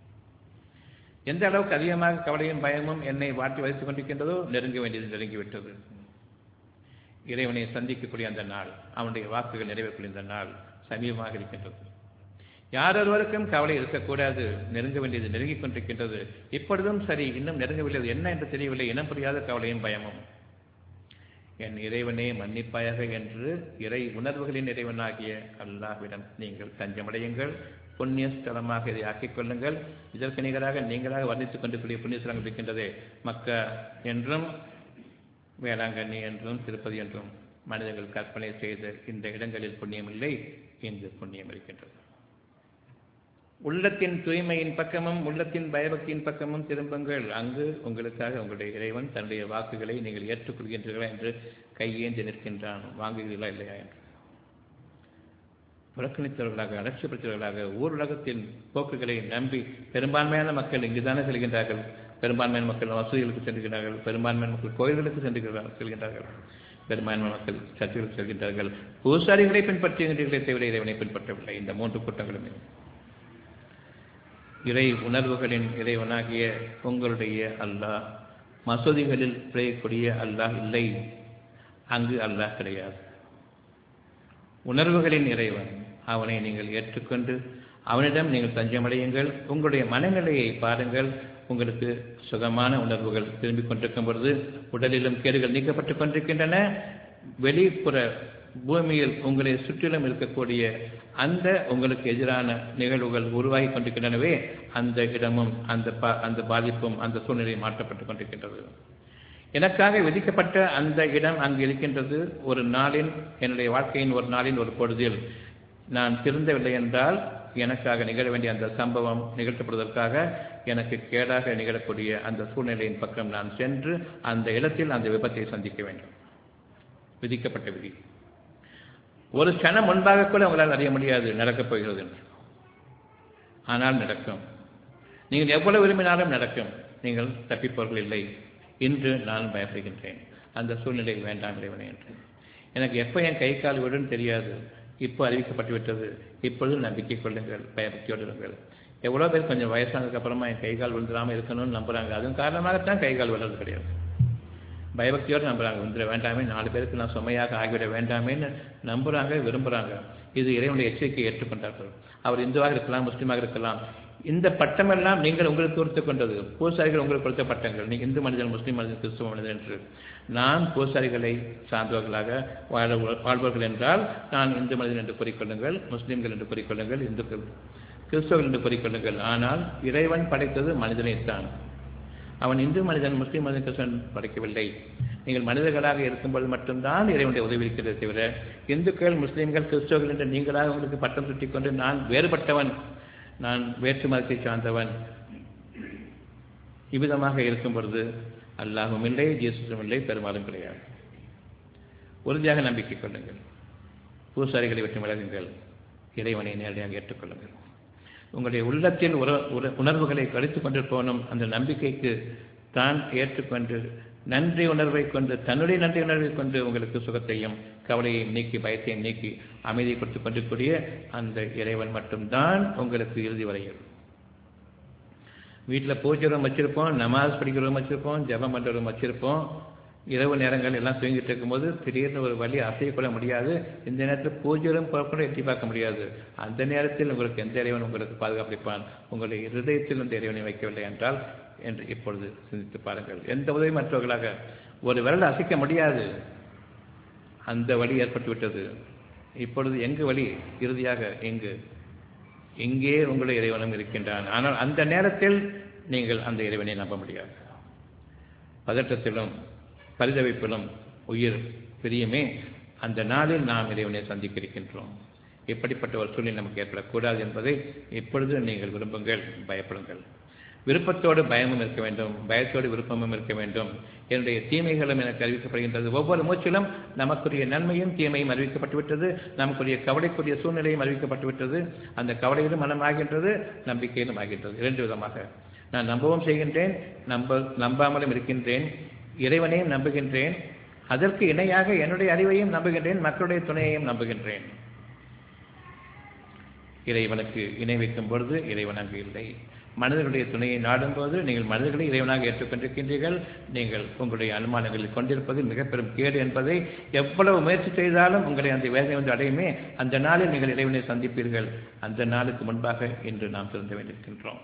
எந்த அளவுக்கு அதிகமாக கவலையும் பயமும் என்னை வாட்டி வதைத்துக் கொண்டிருக்கின்றதோ நெருங்க வேண்டியது நெருங்கிவிட்டது இறைவனை சந்திக்கக்கூடிய அந்த நாள் அவனுடைய வாக்குகள் நிறைவேற்றக்கூடிய இந்த நாள் சமீபமாக இருக்கின்றது யார் ஒருவருக்கும் கவலை இருக்கக்கூடாது நெருங்க வேண்டியது நெருங்கிக் கொண்டிருக்கின்றது இப்பொழுதும் சரி இன்னும் நெருங்கவில்லை என்ன என்று தெரியவில்லை இனம் புரியாத கவலையும் பயமும் என் இறைவனே மன்னிப்பாயாக என்று இறை உணர்வுகளின் இறைவனாகிய அல்லாஹ்விடம் நீங்கள் தஞ்சமடையுங்கள் புண்ணிய ஸ்தலமாக இதை ஆக்கிக் கொள்ளுங்கள் இதற்கு நிகராக நீங்களாக வர்ணித்துக் கொண்டிருக்கூடிய புண்ணிய ஸ்தலங்கள் இருக்கின்றதே மக்கா என்றும் வேளாங்கண்ணி என்றும் திருப்பதி என்றும் மனிதர்கள் கற்பனை செய்த இந்த இடங்களில் புண்ணியம் இல்லை இங்கு புண்ணியம் இருக்கின்றது உள்ளத்தின் தூய்மையின் பக்கமும் உள்ளத்தின் பயபக்தியின் பக்கமும் திரும்புங்கள் அங்கு உங்களுக்காக உங்களுடைய இறைவன் தன்னுடைய வாக்குகளை நீங்கள் ஏற்றுக்கொள்கின்றீர்களா என்று கையேந்தி நிற்கின்றான் வாங்குகிறீர்களா இல்லையா என்று புறக்கணித்தவர்களாக அலட்சியப்படுத்தவர்களாக ஊருலகத்தின் போக்குகளை நம்பி பெரும்பான்மையான மக்கள் இங்குதானே செல்கின்றார்கள் பெரும்பான்மையான மக்கள் வசதிகளுக்கு செல்கிறார்கள் பெரும்பான்மையான மக்கள் கோயில்களுக்கு சென்றுகிறார்கள் செல்கின்றார்கள் பெரும்பான்மை மக்கள் சர்ச்சைகளுக்கு செல்கின்றார்கள் பூசாரிகளை பின்பற்றுகின்றீர்களே தவிர இறைவனை பின்பற்றவில்லை இந்த மூன்று கூட்டங்களுமே இறை உணர்வுகளின் இறைவனாகிய உங்களுடைய அல்லாஹ் மசூதிகளில் பிழையக்கூடிய அல்லாஹ் இல்லை அங்கு அல்லாஹ் கிடையாது உணர்வுகளின் இறைவன் அவனை நீங்கள் ஏற்றுக்கொண்டு அவனிடம் நீங்கள் தஞ்சமடையுங்கள் உங்களுடைய மனநிலையை பாருங்கள் உங்களுக்கு சுகமான உணர்வுகள் திரும்பிக் கொண்டிருக்கும் பொழுது உடலிலும் கேடுகள் நீக்கப்பட்டுக் கொண்டிருக்கின்றன வெளிப்புற பூமியில் உங்களை சுற்றிலும் இருக்கக்கூடிய அந்த உங்களுக்கு எதிரான நிகழ்வுகள் உருவாகி கொண்டிருக்கின்றனவே அந்த இடமும் அந்த பா அந்த பாதிப்பும் அந்த சூழ்நிலை மாற்றப்பட்டுக் கொண்டிருக்கின்றது எனக்காக விதிக்கப்பட்ட அந்த இடம் அங்கு இருக்கின்றது ஒரு நாளின் என்னுடைய வாழ்க்கையின் ஒரு நாளின் ஒரு பொழுதில் நான் திருந்தவில்லை என்றால் எனக்காக நிகழ வேண்டிய அந்த சம்பவம் நிகழ்த்தப்படுவதற்காக எனக்கு கேடாக நிகழக்கூடிய அந்த சூழ்நிலையின் பக்கம் நான் சென்று அந்த இடத்தில் அந்த விபத்தை சந்திக்க வேண்டும் விதிக்கப்பட்ட விதி ஒரு கணம் முன்பாக கூட உங்களால் அறிய முடியாது நடக்கப் போகிறது என்று ஆனால் நடக்கும் நீங்கள் எவ்வளவு விரும்பினாலும் நடக்கும் நீங்கள் தப்பிப்பவர்கள் இல்லை இன்று நான் பயப்படுகின்றேன் அந்த சூழ்நிலை வேண்டாம் இறைவனே என்று எனக்கு எப்போ என் கை கால் விடும் தெரியாது இப்போ அறிவிக்கப்பட்டு விட்டது இப்பொழுது நம்பிக்கை கொள்ளுங்கள் பயபக்தியோடு இருங்கள் எவ்வளோ பேர் கொஞ்சம் வயசானதுக்கு அப்புறமா என் கை கால் விழுந்துடாமல் இருக்கணும்னு நம்புறாங்க அதன் காரணமாகத்தான் கை கால் விழுறது கிடையாது பயபக்தியோடு நம்புறாங்க விழுந்துட வேண்டாமே நாலு பேருக்கு நான் சுமையாக ஆகிவிட வேண்டாமேன்னு நம்புறாங்க விரும்புகிறாங்க இது இறைவனுடைய எச்சரிக்கையை ஏற்றுக்கொண்டார்கள் அவர் இந்துவாக இருக்கலாம் முஸ்லீமாக இருக்கலாம் இந்த பட்டமெல்லாம் நீங்கள் உங்களுக்கு கொடுத்து கொண்டது பூசாரிகள் உங்களுக்கு கொடுத்த பட்டங்கள் நீ இந்து மனிதன் முஸ்லீம் மனிதன் கிறிஸ்துவ மனிதன் என்று நான் பூசாரிகளை சார்ந்தவர்களாக வாழ வாழ்பவர்கள் என்றால் நான் இந்து மனிதன் என்று கூறிக்கொள்ளுங்கள் முஸ்லீம்கள் என்று கூறிக்கொள்ளுங்கள் இந்துக்கள் கிறிஸ்தவர்கள் என்று கூறிக்கொள்ளுங்கள் ஆனால் இறைவன் படைத்தது மனிதனைத்தான் அவன் இந்து மனிதன் முஸ்லீம் மனிதன் கிறிஸ்தவன் படைக்கவில்லை நீங்கள் மனிதர்களாக இருக்கும்போது மட்டும்தான் இறைவனுடைய உதவி இருக்கிறதே தவிர இந்துக்கள் முஸ்லீம்கள் கிறிஸ்தவர்கள் என்று நீங்களாக உங்களுக்கு பட்டம் சுட்டிக் கொண்டு நான் வேறுபட்டவன் நான் வேற்று மதத்தை சார்ந்தவன் இவ்விதமாக இருக்கும் பொழுது அல்லாஹும் இல்லை ஜீசும் இல்லை பெரும்பாலும் கிடையாது உறுதியாக நம்பிக்கை கொள்ளுங்கள் பூசாரிகளை விட்டு விலகுங்கள் இறைவனை நேரடியாக ஏற்றுக்கொள்ளுங்கள் உங்களுடைய உள்ளத்தில் உற உணர்வுகளை கழித்து கொண்டு போனும் அந்த நம்பிக்கைக்கு தான் ஏற்றுக்கொண்டு நன்றி உணர்வை கொண்டு தன்னுடைய நன்றி உணர்வை கொண்டு உங்களுக்கு சுகத்தையும் கவலையையும் நீக்கி பயத்தையும் நீக்கி அமைதியை கொடுத்து கொண்டிருக்கூடிய அந்த இறைவன் மட்டும்தான் உங்களுக்கு இறுதி வரையில் வீட்டில் பூஜை ரூம் வச்சிருப்போம் நமாஸ் படிக்கிற ரூம் வச்சிருப்போம் ஜபம் பண்ணுற ரூம் வச்சிருப்போம் இரவு நேரங்கள் எல்லாம் தூங்கிட்டு இருக்கும்போது திடீர்னு ஒரு வழி அசையக்கூட முடியாது இந்த நேரத்தில் பூஜை ரூம் கூட எட்டி பார்க்க முடியாது அந்த நேரத்தில் உங்களுக்கு எந்த இறைவன் உங்களுக்கு பாதுகாப்பிப்பான் உங்களுடைய இருதயத்தில் இந்த இறைவனை வைக்கவில்லை என்றால் என்று இப்பொழுது சிந்தித்து பாருங்கள் எந்த உதவி மற்றவர்களாக ஒரு விரல் அசைக்க முடியாது அந்த வழி ஏற்பட்டுவிட்டது இப்பொழுது எங்கு வழி இறுதியாக எங்கு எங்கே உங்களுடைய இறைவனும் இருக்கின்றான் ஆனால் அந்த நேரத்தில் நீங்கள் அந்த இறைவனை நம்ப முடியாது பதற்றத்திலும் பரிதவிப்பிலும் உயிர் பிரியுமே அந்த நாளில் நாம் இறைவனை சந்திக்க இருக்கின்றோம் இப்படிப்பட்ட ஒரு சூழ்நிலை நமக்கு ஏற்படக்கூடாது என்பதை இப்பொழுது நீங்கள் விரும்புங்கள் பயப்படுங்கள் விருப்பத்தோடு பயமும் இருக்க வேண்டும் பயத்தோடு விருப்பமும் இருக்க வேண்டும் என்னுடைய தீமைகளும் எனக்கு அறிவிக்கப்படுகின்றது ஒவ்வொரு மூச்சிலும் நமக்குரிய நன்மையும் தீமையும் அறிவிக்கப்பட்டு விட்டது நமக்குரிய கவலைக்குரிய சூழ்நிலையும் அறிவிக்கப்பட்டு விட்டது அந்த கவலையிலும் மனம் ஆகின்றது நம்பிக்கையிலும் ஆகின்றது இரண்டு விதமாக நான் நம்பவும் செய்கின்றேன் நம்ப நம்பாமலும் இருக்கின்றேன் இறைவனையும் நம்புகின்றேன் அதற்கு இணையாக என்னுடைய அறிவையும் நம்புகின்றேன் மக்களுடைய துணையையும் நம்புகின்றேன் இறைவனுக்கு இணை வைக்கும் பொழுது இறைவன் அங்கு இல்லை மனிதர்களுடைய துணையை நாடும்போது நீங்கள் மனிதர்களை இறைவனாக ஏற்றுக்கொண்டிருக்கின்றீர்கள் நீங்கள் உங்களுடைய அனுமானங்களில் கொண்டிருப்பது மிக பெரும் கேடு என்பதை எவ்வளவு முயற்சி செய்தாலும் உங்களை அந்த வேதனை வந்து அடையுமே அந்த நாளில் நீங்கள் இறைவனை சந்திப்பீர்கள் அந்த நாளுக்கு முன்பாக இன்று நாம் திறந்து வேண்டியிருக்கின்றோம்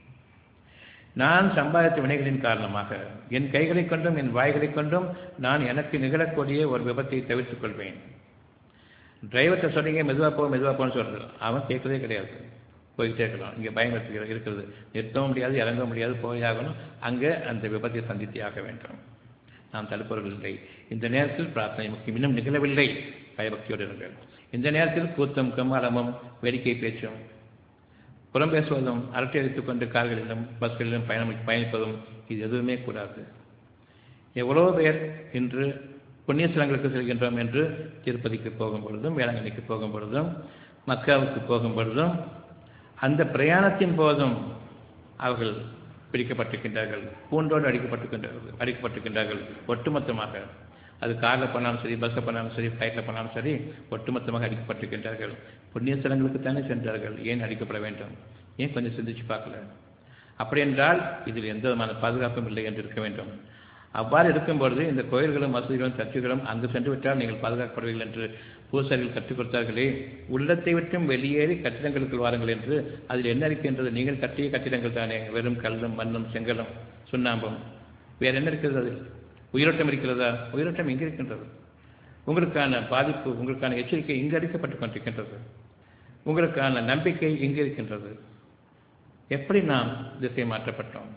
நான் சம்பாதித்த வினைகளின் காரணமாக என் கைகளைக் கொண்டும் என் வாய்களைக் கொண்டும் நான் எனக்கு நிகழக்கூடிய ஒரு விபத்தை தவிர்த்துக் கொள்வேன் டிரைவர்கிட்ட சொன்னீங்க மெதுவாக போ மெதுவாக போன்னு சொல்கிறது அவன் கேட்கறதே கிடையாது போய்கிட்டே இருக்கலாம் இங்கே பயம் இருக்கிறது நிறுத்தவும் முடியாது இறங்க முடியாது போயாகணும் அங்கே அந்த விபத்தை சந்தித்தே ஆக வேண்டும் நாம் தடுப்பவர்கள் இல்லை இந்த நேரத்தில் பிரார்த்தனை முக்கியம் இன்னும் நிகழவில்லை பயபக்தியோடு இருங்கள் இந்த நேரத்தில் கூத்தம் கம்மாளமும் வேடிக்கை பேச்சும் புறம் பேசுவதும் அரட்டை அடித்துக் கொண்டு கார்களிலும் பஸ்களிலும் பயணம் பயணிப்பதும் இது எதுவுமே கூடாது எவ்வளோ பேர் இன்று புண்ணியஸ்தலங்களுக்கு செல்கின்றோம் என்று திருப்பதிக்கு போகும் பொழுதும் வேளாங்கண்ணிக்கு போகும் பொழுதும் மக்காவுக்கு போகும் பொழுதும் அந்த பிரயாணத்தின் போதும் அவர்கள் பிடிக்கப்பட்டிருக்கின்றார்கள் பூண்டோடு அடிக்கப்பட்டிருக்கின்றார்கள் அடிக்கப்பட்டிருக்கின்றார்கள் ஒட்டுமொத்தமாக அது காரில் போனாலும் சரி பஸ்ஸில் போனாலும் சரி ஃப்ளைட்டில் போனாலும் சரி ஒட்டுமொத்தமாக அடிக்கப்பட்டிருக்கின்றார்கள் புண்ணிய ஸ்தலங்களுக்கு தானே சென்றார்கள் ஏன் அடிக்கப்பட வேண்டும் ஏன் கொஞ்சம் சிந்திச்சு பார்க்கல அப்படி என்றால் இதில் எந்த விதமான பாதுகாப்பும் இல்லை என்று இருக்க வேண்டும் அவ்வாறு இருக்கும்பொழுது இந்த கோயில்களும் மசூதிகளும் சர்ச்சுகளும் அங்கு சென்று விட்டால் நீங்கள் பாதுகாக்கப்படுவீர்கள் என்று பூசாரிகள் கற்றுக் கொடுத்தார்களே உள்ளத்தை விட்டும் வெளியேறி கட்டிடங்களுக்குள் வாருங்கள் என்று அதில் என்ன இருக்கின்றது நீங்கள் கட்டிய கட்டிடங்கள் தானே வெறும் கல்லும் மண்ணும் செங்கலும் சுண்ணாம்பும் வேறு என்ன இருக்கிறது அதில் உயிரோட்டம் இருக்கிறதா உயிரோட்டம் எங்கே இருக்கின்றது உங்களுக்கான பாதிப்பு உங்களுக்கான எச்சரிக்கை இங்கு அளிக்கப்பட்டு கொண்டிருக்கின்றது உங்களுக்கான நம்பிக்கை இங்கு இருக்கின்றது எப்படி நாம் திசை மாற்றப்பட்டோம்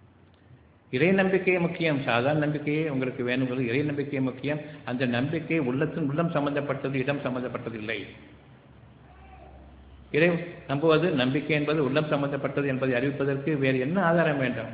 இறை நம்பிக்கையே முக்கியம் சாதாரண நம்பிக்கையே உங்களுக்கு வேணுங்கிறது இறை நம்பிக்கையே முக்கியம் அந்த நம்பிக்கை உள்ளத்தின் உள்ளம் சம்பந்தப்பட்டது இடம் சம்பந்தப்பட்டது இல்லை இறை நம்புவது நம்பிக்கை என்பது உள்ளம் சம்பந்தப்பட்டது என்பதை அறிவிப்பதற்கு வேறு என்ன ஆதாரம் வேண்டும்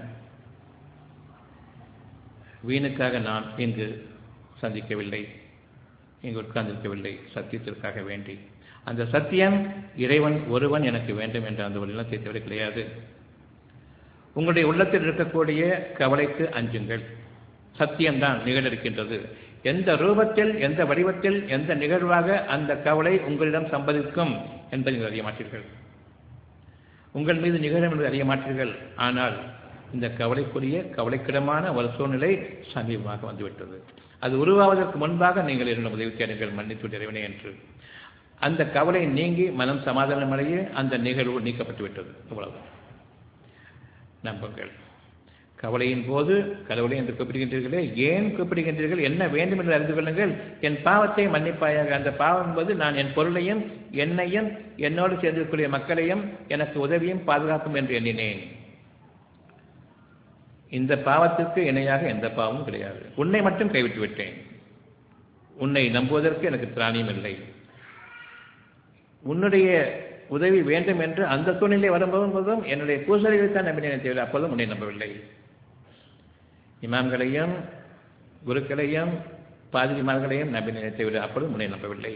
வீணுக்காக நான் இங்கு சந்திக்கவில்லை இங்கு உட்கார்ந்திருக்கவில்லை சத்தியத்திற்காக வேண்டி அந்த சத்தியம் இறைவன் ஒருவன் எனக்கு வேண்டும் என்ற அந்த ஒரு நிலத்தை தவிர கிடையாது உங்களுடைய உள்ளத்தில் இருக்கக்கூடிய கவலைக்கு அஞ்சுங்கள் சத்தியம்தான் நிகழ்ந்திருக்கின்றது எந்த ரூபத்தில் எந்த வடிவத்தில் எந்த நிகழ்வாக அந்த கவலை உங்களிடம் சம்பதிக்கும் என்பதை நீங்கள் அறிய மாட்டீர்கள் உங்கள் மீது நிகழும் என்பதை அறிய மாட்டீர்கள் ஆனால் இந்த கவலைக்குரிய கவலைக்கிடமான ஒரு சூழ்நிலை சமீபமாக வந்துவிட்டது அது உருவாவதற்கு முன்பாக நீங்கள் என்னும் உதவி தேடுங்கள் மன்னித்து இறைவனே என்று அந்த கவலை நீங்கி மனம் சமாதானமடைய அந்த நிகழ்வு நீக்கப்பட்டு விட்டது இவ்வளவு நம்புங்கள் கவலையின் போது கடவுளை என்று கூப்பிடுகின்றீர்களே ஏன் கூப்பிடுகின்றீர்கள் என்ன வேண்டும் என்று அறிந்து கொள்ளுங்கள் என் பாவத்தை மன்னிப்பாயாக அந்த பாவம் என்பது நான் என் பொருளையும் என்னையும் என்னோடு சேர்ந்திருக்கக்கூடிய மக்களையும் எனக்கு உதவியும் பாதுகாப்பும் என்று எண்ணினேன் இந்த பாவத்திற்கு இணையாக எந்த பாவமும் கிடையாது உன்னை மட்டும் கைவிட்டு விட்டேன் உன்னை நம்புவதற்கு எனக்கு திராணியம் இல்லை உன்னுடைய உதவி வேண்டும் என்று அந்த சூழ்நிலை வரும்போதும் என்னுடைய பூசலிகளை தான் நம்பினேன் தவிர அப்போதும் உன்னை நம்பவில்லை இமாம்களையும் குருக்களையும் பாதிரிமார்களையும் நம்பினேன் தவிர அப்பொழுதும் உன்னை நம்பவில்லை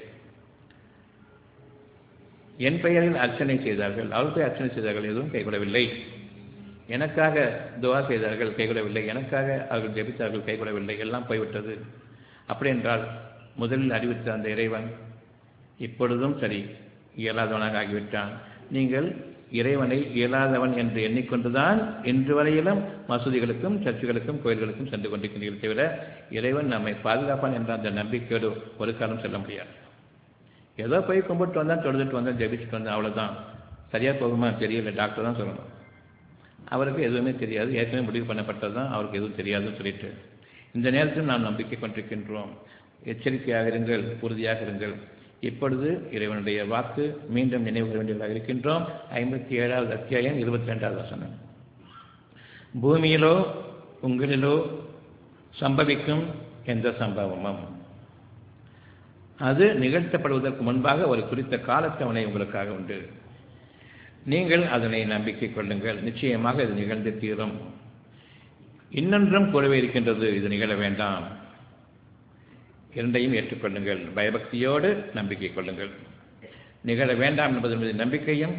என் பெயரில் அர்ச்சனை செய்தார்கள் அவர்கள் போய் அர்ச்சனை செய்தார்கள் எதுவும் கைகூடவில்லை எனக்காக துவா செய்தார்கள் கைகூடவில்லை எனக்காக அவர்கள் ஜெபித்தார்கள் கைகூடவில்லை எல்லாம் போய்விட்டது அப்படி என்றால் முதலில் அறிவித்த அந்த இறைவன் இப்பொழுதும் சரி இயலாதவனாக ஆகிவிட்டான் நீங்கள் இறைவனை இயலாதவன் என்று எண்ணிக்கொண்டுதான் இன்று வரையிலும் மசூதிகளுக்கும் சர்ச்சுகளுக்கும் கோயில்களுக்கும் சென்று கொண்டிருக்கிறீர்கள் தவிர இறைவன் நம்மை பாதுகாப்பான் என்ற அந்த நம்பிக்கையோடு ஒரு காலம் செல்ல முடியாது ஏதோ போய் கும்பிட்டு வந்தான் தொழுதுட்டு வந்தான் ஜெபிச்சுட்டு வந்தான் அவ்வளோதான் சரியாக போகுமா தெரியல டாக்டர் தான் சொல்லணும் அவருக்கு எதுவுமே தெரியாது ஏற்கனவே முடிவு பண்ணப்பட்டது தான் அவருக்கு எதுவும் தெரியாதுன்னு சொல்லிட்டு இந்த நேரத்தில் நாம் நம்பிக்கை கொண்டிருக்கின்றோம் எச்சரிக்கையாக இருங்கள் உறுதியாக இருங்கள் இப்பொழுது இறைவனுடைய வாக்கு மீண்டும் நினைவு வேண்டியதாக இருக்கின்றோம் ஐம்பத்தி ஏழாவது அத்தியாயம் இருபத்தி ரெண்டாவது வசனம் பூமியிலோ உங்களிலோ சம்பவிக்கும் எந்த சம்பவமும் அது நிகழ்த்தப்படுவதற்கு முன்பாக ஒரு குறித்த காலத்தவணை உங்களுக்காக உண்டு நீங்கள் அதனை நம்பிக்கை கொள்ளுங்கள் நிச்சயமாக இது நிகழ்ந்து தீரும் இன்னொன்றும் கூடவே இருக்கின்றது இது நிகழ வேண்டாம் இரண்டையும் ஏற்றுக்கொள்ளுங்கள் பயபக்தியோடு நம்பிக்கை கொள்ளுங்கள் நிகழ வேண்டாம் என்பதன் மீது நம்பிக்கையும்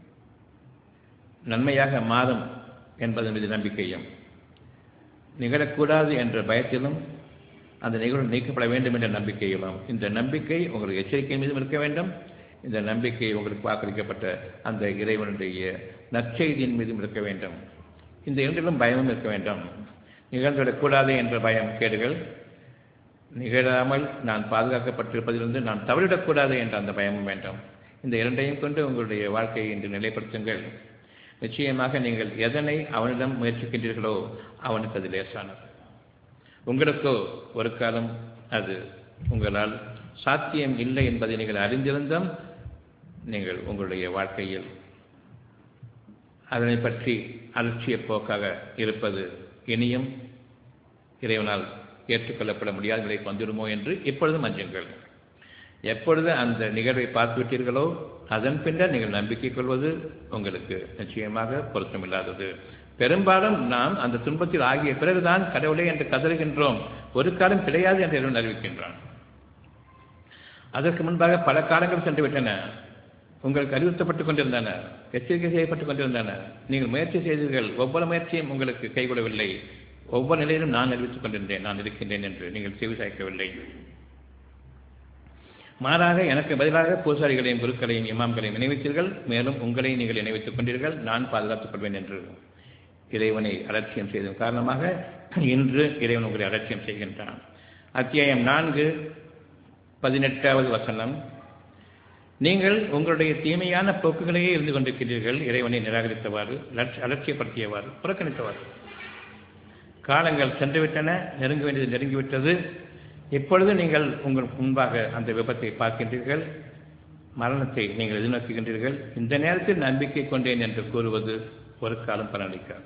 நன்மையாக மாறும் என்பதன் மீது நம்பிக்கையும் நிகழக்கூடாது என்ற பயத்திலும் அந்த நிகழ்வு நீக்கப்பட வேண்டும் என்ற நம்பிக்கையிலும் இந்த நம்பிக்கை உங்களுக்கு எச்சரிக்கை மீதும் இருக்க வேண்டும் இந்த நம்பிக்கை உங்களுக்கு வாக்களிக்கப்பட்ட அந்த இறைவனுடைய நற்செய்தியின் மீதும் இருக்க வேண்டும் இந்த இரண்டிலும் பயமும் இருக்க வேண்டும் நிகழ்ந்துவிடக்கூடாது என்ற பயம் கேடுகள் நிகழாமல் நான் பாதுகாக்கப்பட்டிருப்பதிலிருந்து நான் தவறிடக்கூடாது என்ற அந்த பயமும் வேண்டும் இந்த இரண்டையும் கொண்டு உங்களுடைய வாழ்க்கையை இன்று நிலைப்படுத்துங்கள் நிச்சயமாக நீங்கள் எதனை அவனிடம் முயற்சிக்கின்றீர்களோ அவனுக்கு அது லேசானது உங்களுக்கோ ஒரு காலம் அது உங்களால் சாத்தியம் இல்லை என்பதை நீங்கள் அறிந்திருந்தும் நீங்கள் உங்களுடைய வாழ்க்கையில் அதனை பற்றி அலட்சிய போக்காக இருப்பது இனியும் இறைவனால் ஏற்றுக்கொள்ளப்பட முடியாத நிலைக்கு வந்துடுமோ என்று இப்பொழுதும் அஞ்சுங்கள் எப்பொழுது அந்த நிகழ்வை பார்த்துவிட்டீர்களோ அதன் பின்னர் நீங்கள் நம்பிக்கை கொள்வது உங்களுக்கு நிச்சயமாக பொருத்தமில்லாதது பெரும்பாலும் நாம் அந்த துன்பத்தில் ஆகிய பிறகுதான் கடவுளே என்று கதறுகின்றோம் ஒரு காலம் கிடையாது என்று இறைவன் அறிவிக்கின்றான் அதற்கு முன்பாக பல காலங்கள் சென்று விட்டன உங்களுக்கு அறிவுறுத்தப்பட்டுக் கொண்டிருந்தன எச்சரிக்கை செய்யப்பட்டுக் கொண்டிருந்தன நீங்கள் முயற்சி செய்தீர்கள் ஒவ்வொரு முயற்சியும் உங்களுக்கு கைகூடவில்லை ஒவ்வொரு நிலையிலும் நான் அறிவித்துக் கொண்டிருந்தேன் நான் இருக்கின்றேன் என்று நீங்கள் செவி சாய்க்கவில்லை மாறாக எனக்கு பதிலாக பூசாரிகளையும் குருக்களையும் இமாம்களையும் நினைவித்தீர்கள் மேலும் உங்களை நீங்கள் நினைவித்துக் கொண்டீர்கள் நான் பாதுகாத்துக் கொள்வேன் என்று இறைவனை அலட்சியம் செய்ததன் காரணமாக இன்று இறைவன் உங்களை அலட்சியம் செய்கின்றான் அத்தியாயம் நான்கு பதினெட்டாவது வசனம் நீங்கள் உங்களுடைய தீமையான போக்குகளையே இருந்து கொண்டிருக்கிறீர்கள் இறைவனை நிராகரித்தவாறு அலட்சியப்படுத்தியவாறு புறக்கணித்தவாறு காலங்கள் சென்றுவிட்டன நெருங்க வேண்டியது நெருங்கிவிட்டது இப்பொழுது நீங்கள் உங்கள் முன்பாக அந்த விபத்தை பார்க்கின்றீர்கள் மரணத்தை நீங்கள் எதிர்நோக்குகின்றீர்கள் இந்த நேரத்தில் நம்பிக்கை கொண்டேன் என்று கூறுவது ஒரு காலம் பலனளிக்காது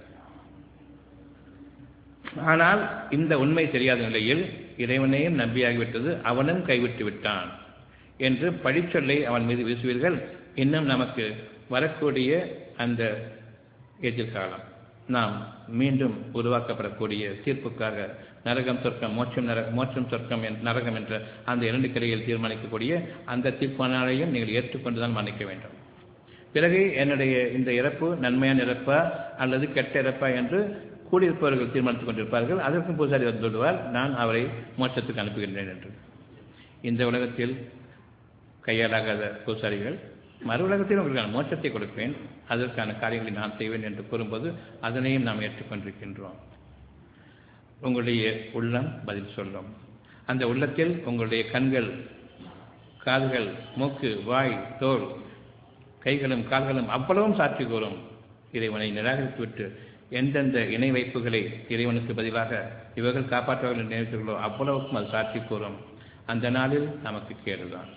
ஆனால் இந்த உண்மை தெரியாத நிலையில் இறைவனையும் நம்பியாகிவிட்டது அவனும் கைவிட்டு விட்டான் என்று படிச்சொல்லை அவன் மீது வீசுவீர்கள் இன்னும் நமக்கு வரக்கூடிய அந்த எதிர்காலம் நாம் மீண்டும் உருவாக்கப்படக்கூடிய தீர்ப்புக்காக நரகம் சொர்க்கம் மோட்சம் நர மோட்சம் சொர்க்கம் நரகம் என்ற அந்த இரண்டு கிளையில் தீர்மானிக்கக்கூடிய அந்த தீர்ப்பானாலையும் நீங்கள் ஏற்றுக்கொண்டு தான் மன்னிக்க வேண்டும் பிறகு என்னுடைய இந்த இறப்பு நன்மையான இறப்பா அல்லது கெட்ட இறப்பா என்று கூடியிருப்பவர்கள் தீர்மானித்துக் கொண்டிருப்பார்கள் அதற்கும் பூசாரி வந்து சொல்லுவார் நான் அவரை மோட்சத்துக்கு அனுப்புகின்றேன் என்று இந்த உலகத்தில் கையாலாகாத பூசாரிகள் மறு உலகத்தில் உங்களுக்கு மோட்சத்தை கொடுப்பேன் அதற்கான காரியங்களை நான் செய்வேன் என்று கூறும்போது அதனையும் நாம் ஏற்றுக்கொண்டிருக்கின்றோம் உங்களுடைய உள்ளம் பதில் சொல்லும் அந்த உள்ளத்தில் உங்களுடைய கண்கள் கால்கள் மூக்கு வாய் தோல் கைகளும் கால்களும் அவ்வளவும் சாட்சி கூறும் இறைவனை நிராகரித்துவிட்டு எந்தெந்த இணை வைப்புகளை இறைவனுக்கு பதிலாக இவர்கள் காப்பாற்றுவார்கள் நினைத்தீர்களோ அவ்வளவுக்கும் அது சாட்சி கூறும் அந்த நாளில் நமக்கு கேடுதான்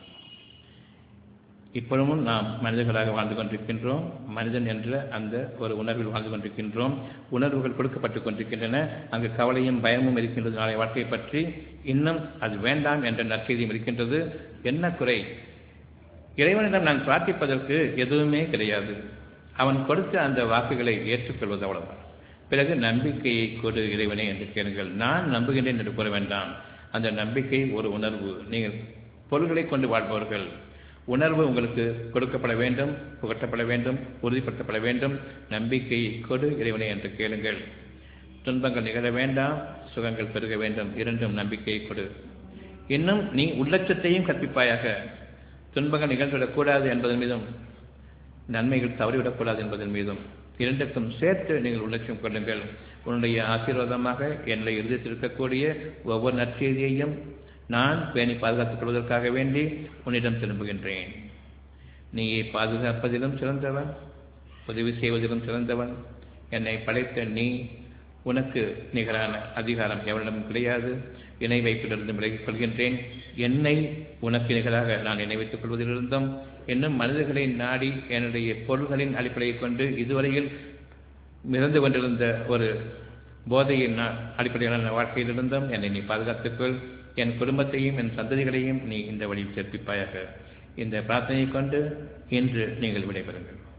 இப்பொழுதும் நாம் மனிதர்களாக வாழ்ந்து கொண்டிருக்கின்றோம் மனிதன் என்ற அந்த ஒரு உணர்வில் வாழ்ந்து கொண்டிருக்கின்றோம் உணர்வுகள் கொடுக்கப்பட்டுக் கொண்டிருக்கின்றன அங்கு கவலையும் பயமும் இருக்கின்றது நாளை வாழ்க்கையை பற்றி இன்னும் அது வேண்டாம் என்ற நற்செய்தியும் இருக்கின்றது என்ன குறை இறைவனிடம் நான் பிரார்த்திப்பதற்கு எதுவுமே கிடையாது அவன் கொடுத்த அந்த வாக்குகளை ஏற்றுக்கொள்வது அவ்வளவுதான் பிறகு நம்பிக்கையை கொடு இறைவனே என்று கேளுங்கள் நான் நம்புகின்றேன் என்று கூற வேண்டாம் அந்த நம்பிக்கை ஒரு உணர்வு நீங்கள் பொருள்களை கொண்டு வாழ்பவர்கள் உணர்வு உங்களுக்கு கொடுக்கப்பட வேண்டும் புகட்டப்பட வேண்டும் உறுதிப்படுத்தப்பட வேண்டும் நம்பிக்கையை கொடு இறைவனை என்று கேளுங்கள் துன்பங்கள் நிகழ வேண்டாம் சுகங்கள் பெருக வேண்டும் இரண்டும் நம்பிக்கையை கொடு இன்னும் நீ உள்ளச்சத்தையும் கற்பிப்பாயாக துன்பங்கள் நிகழ்ந்துவிடக்கூடாது என்பதன் மீதும் நன்மைகள் தவறிவிடக்கூடாது என்பதன் மீதும் இரண்டுக்கும் சேர்த்து நீங்கள் உள்ளட்சம் கொள்ளுங்கள் உன்னுடைய ஆசீர்வாதமாக என்னை இருந்திருக்கக்கூடிய ஒவ்வொரு நற்செய்தியையும் நான் பேணி பாதுகாத்துக் கொள்வதற்காக வேண்டி உன்னிடம் திரும்புகின்றேன் நீயை பாதுகாப்பதிலும் சிறந்தவன் உதவி செய்வதிலும் சிறந்தவன் என்னை படைத்த நீ உனக்கு நிகரான அதிகாரம் எவரிடமும் கிடையாது இணை வைப்பிலிருந்து விலகிக் கொள்கின்றேன் என்னை உனக்கு நிகராக நான் இணை வைத்துக் கொள்வதிலிருந்தும் இன்னும் மனிதர்களை நாடி என்னுடைய பொருள்களின் அடிப்படையை கொண்டு இதுவரையில் மிதந்து கொண்டிருந்த ஒரு போதையின் அடிப்படையிலான வாழ்க்கையிலிருந்தும் என்னை நீ பாதுகாத்துக்கொள் என் குடும்பத்தையும் என் சந்ததிகளையும் நீ இந்த வழியில் சேர்ப்பிப்பாயாக இந்த பிரார்த்தனையை கொண்டு இன்று நீங்கள் விடைபெறுங்கள்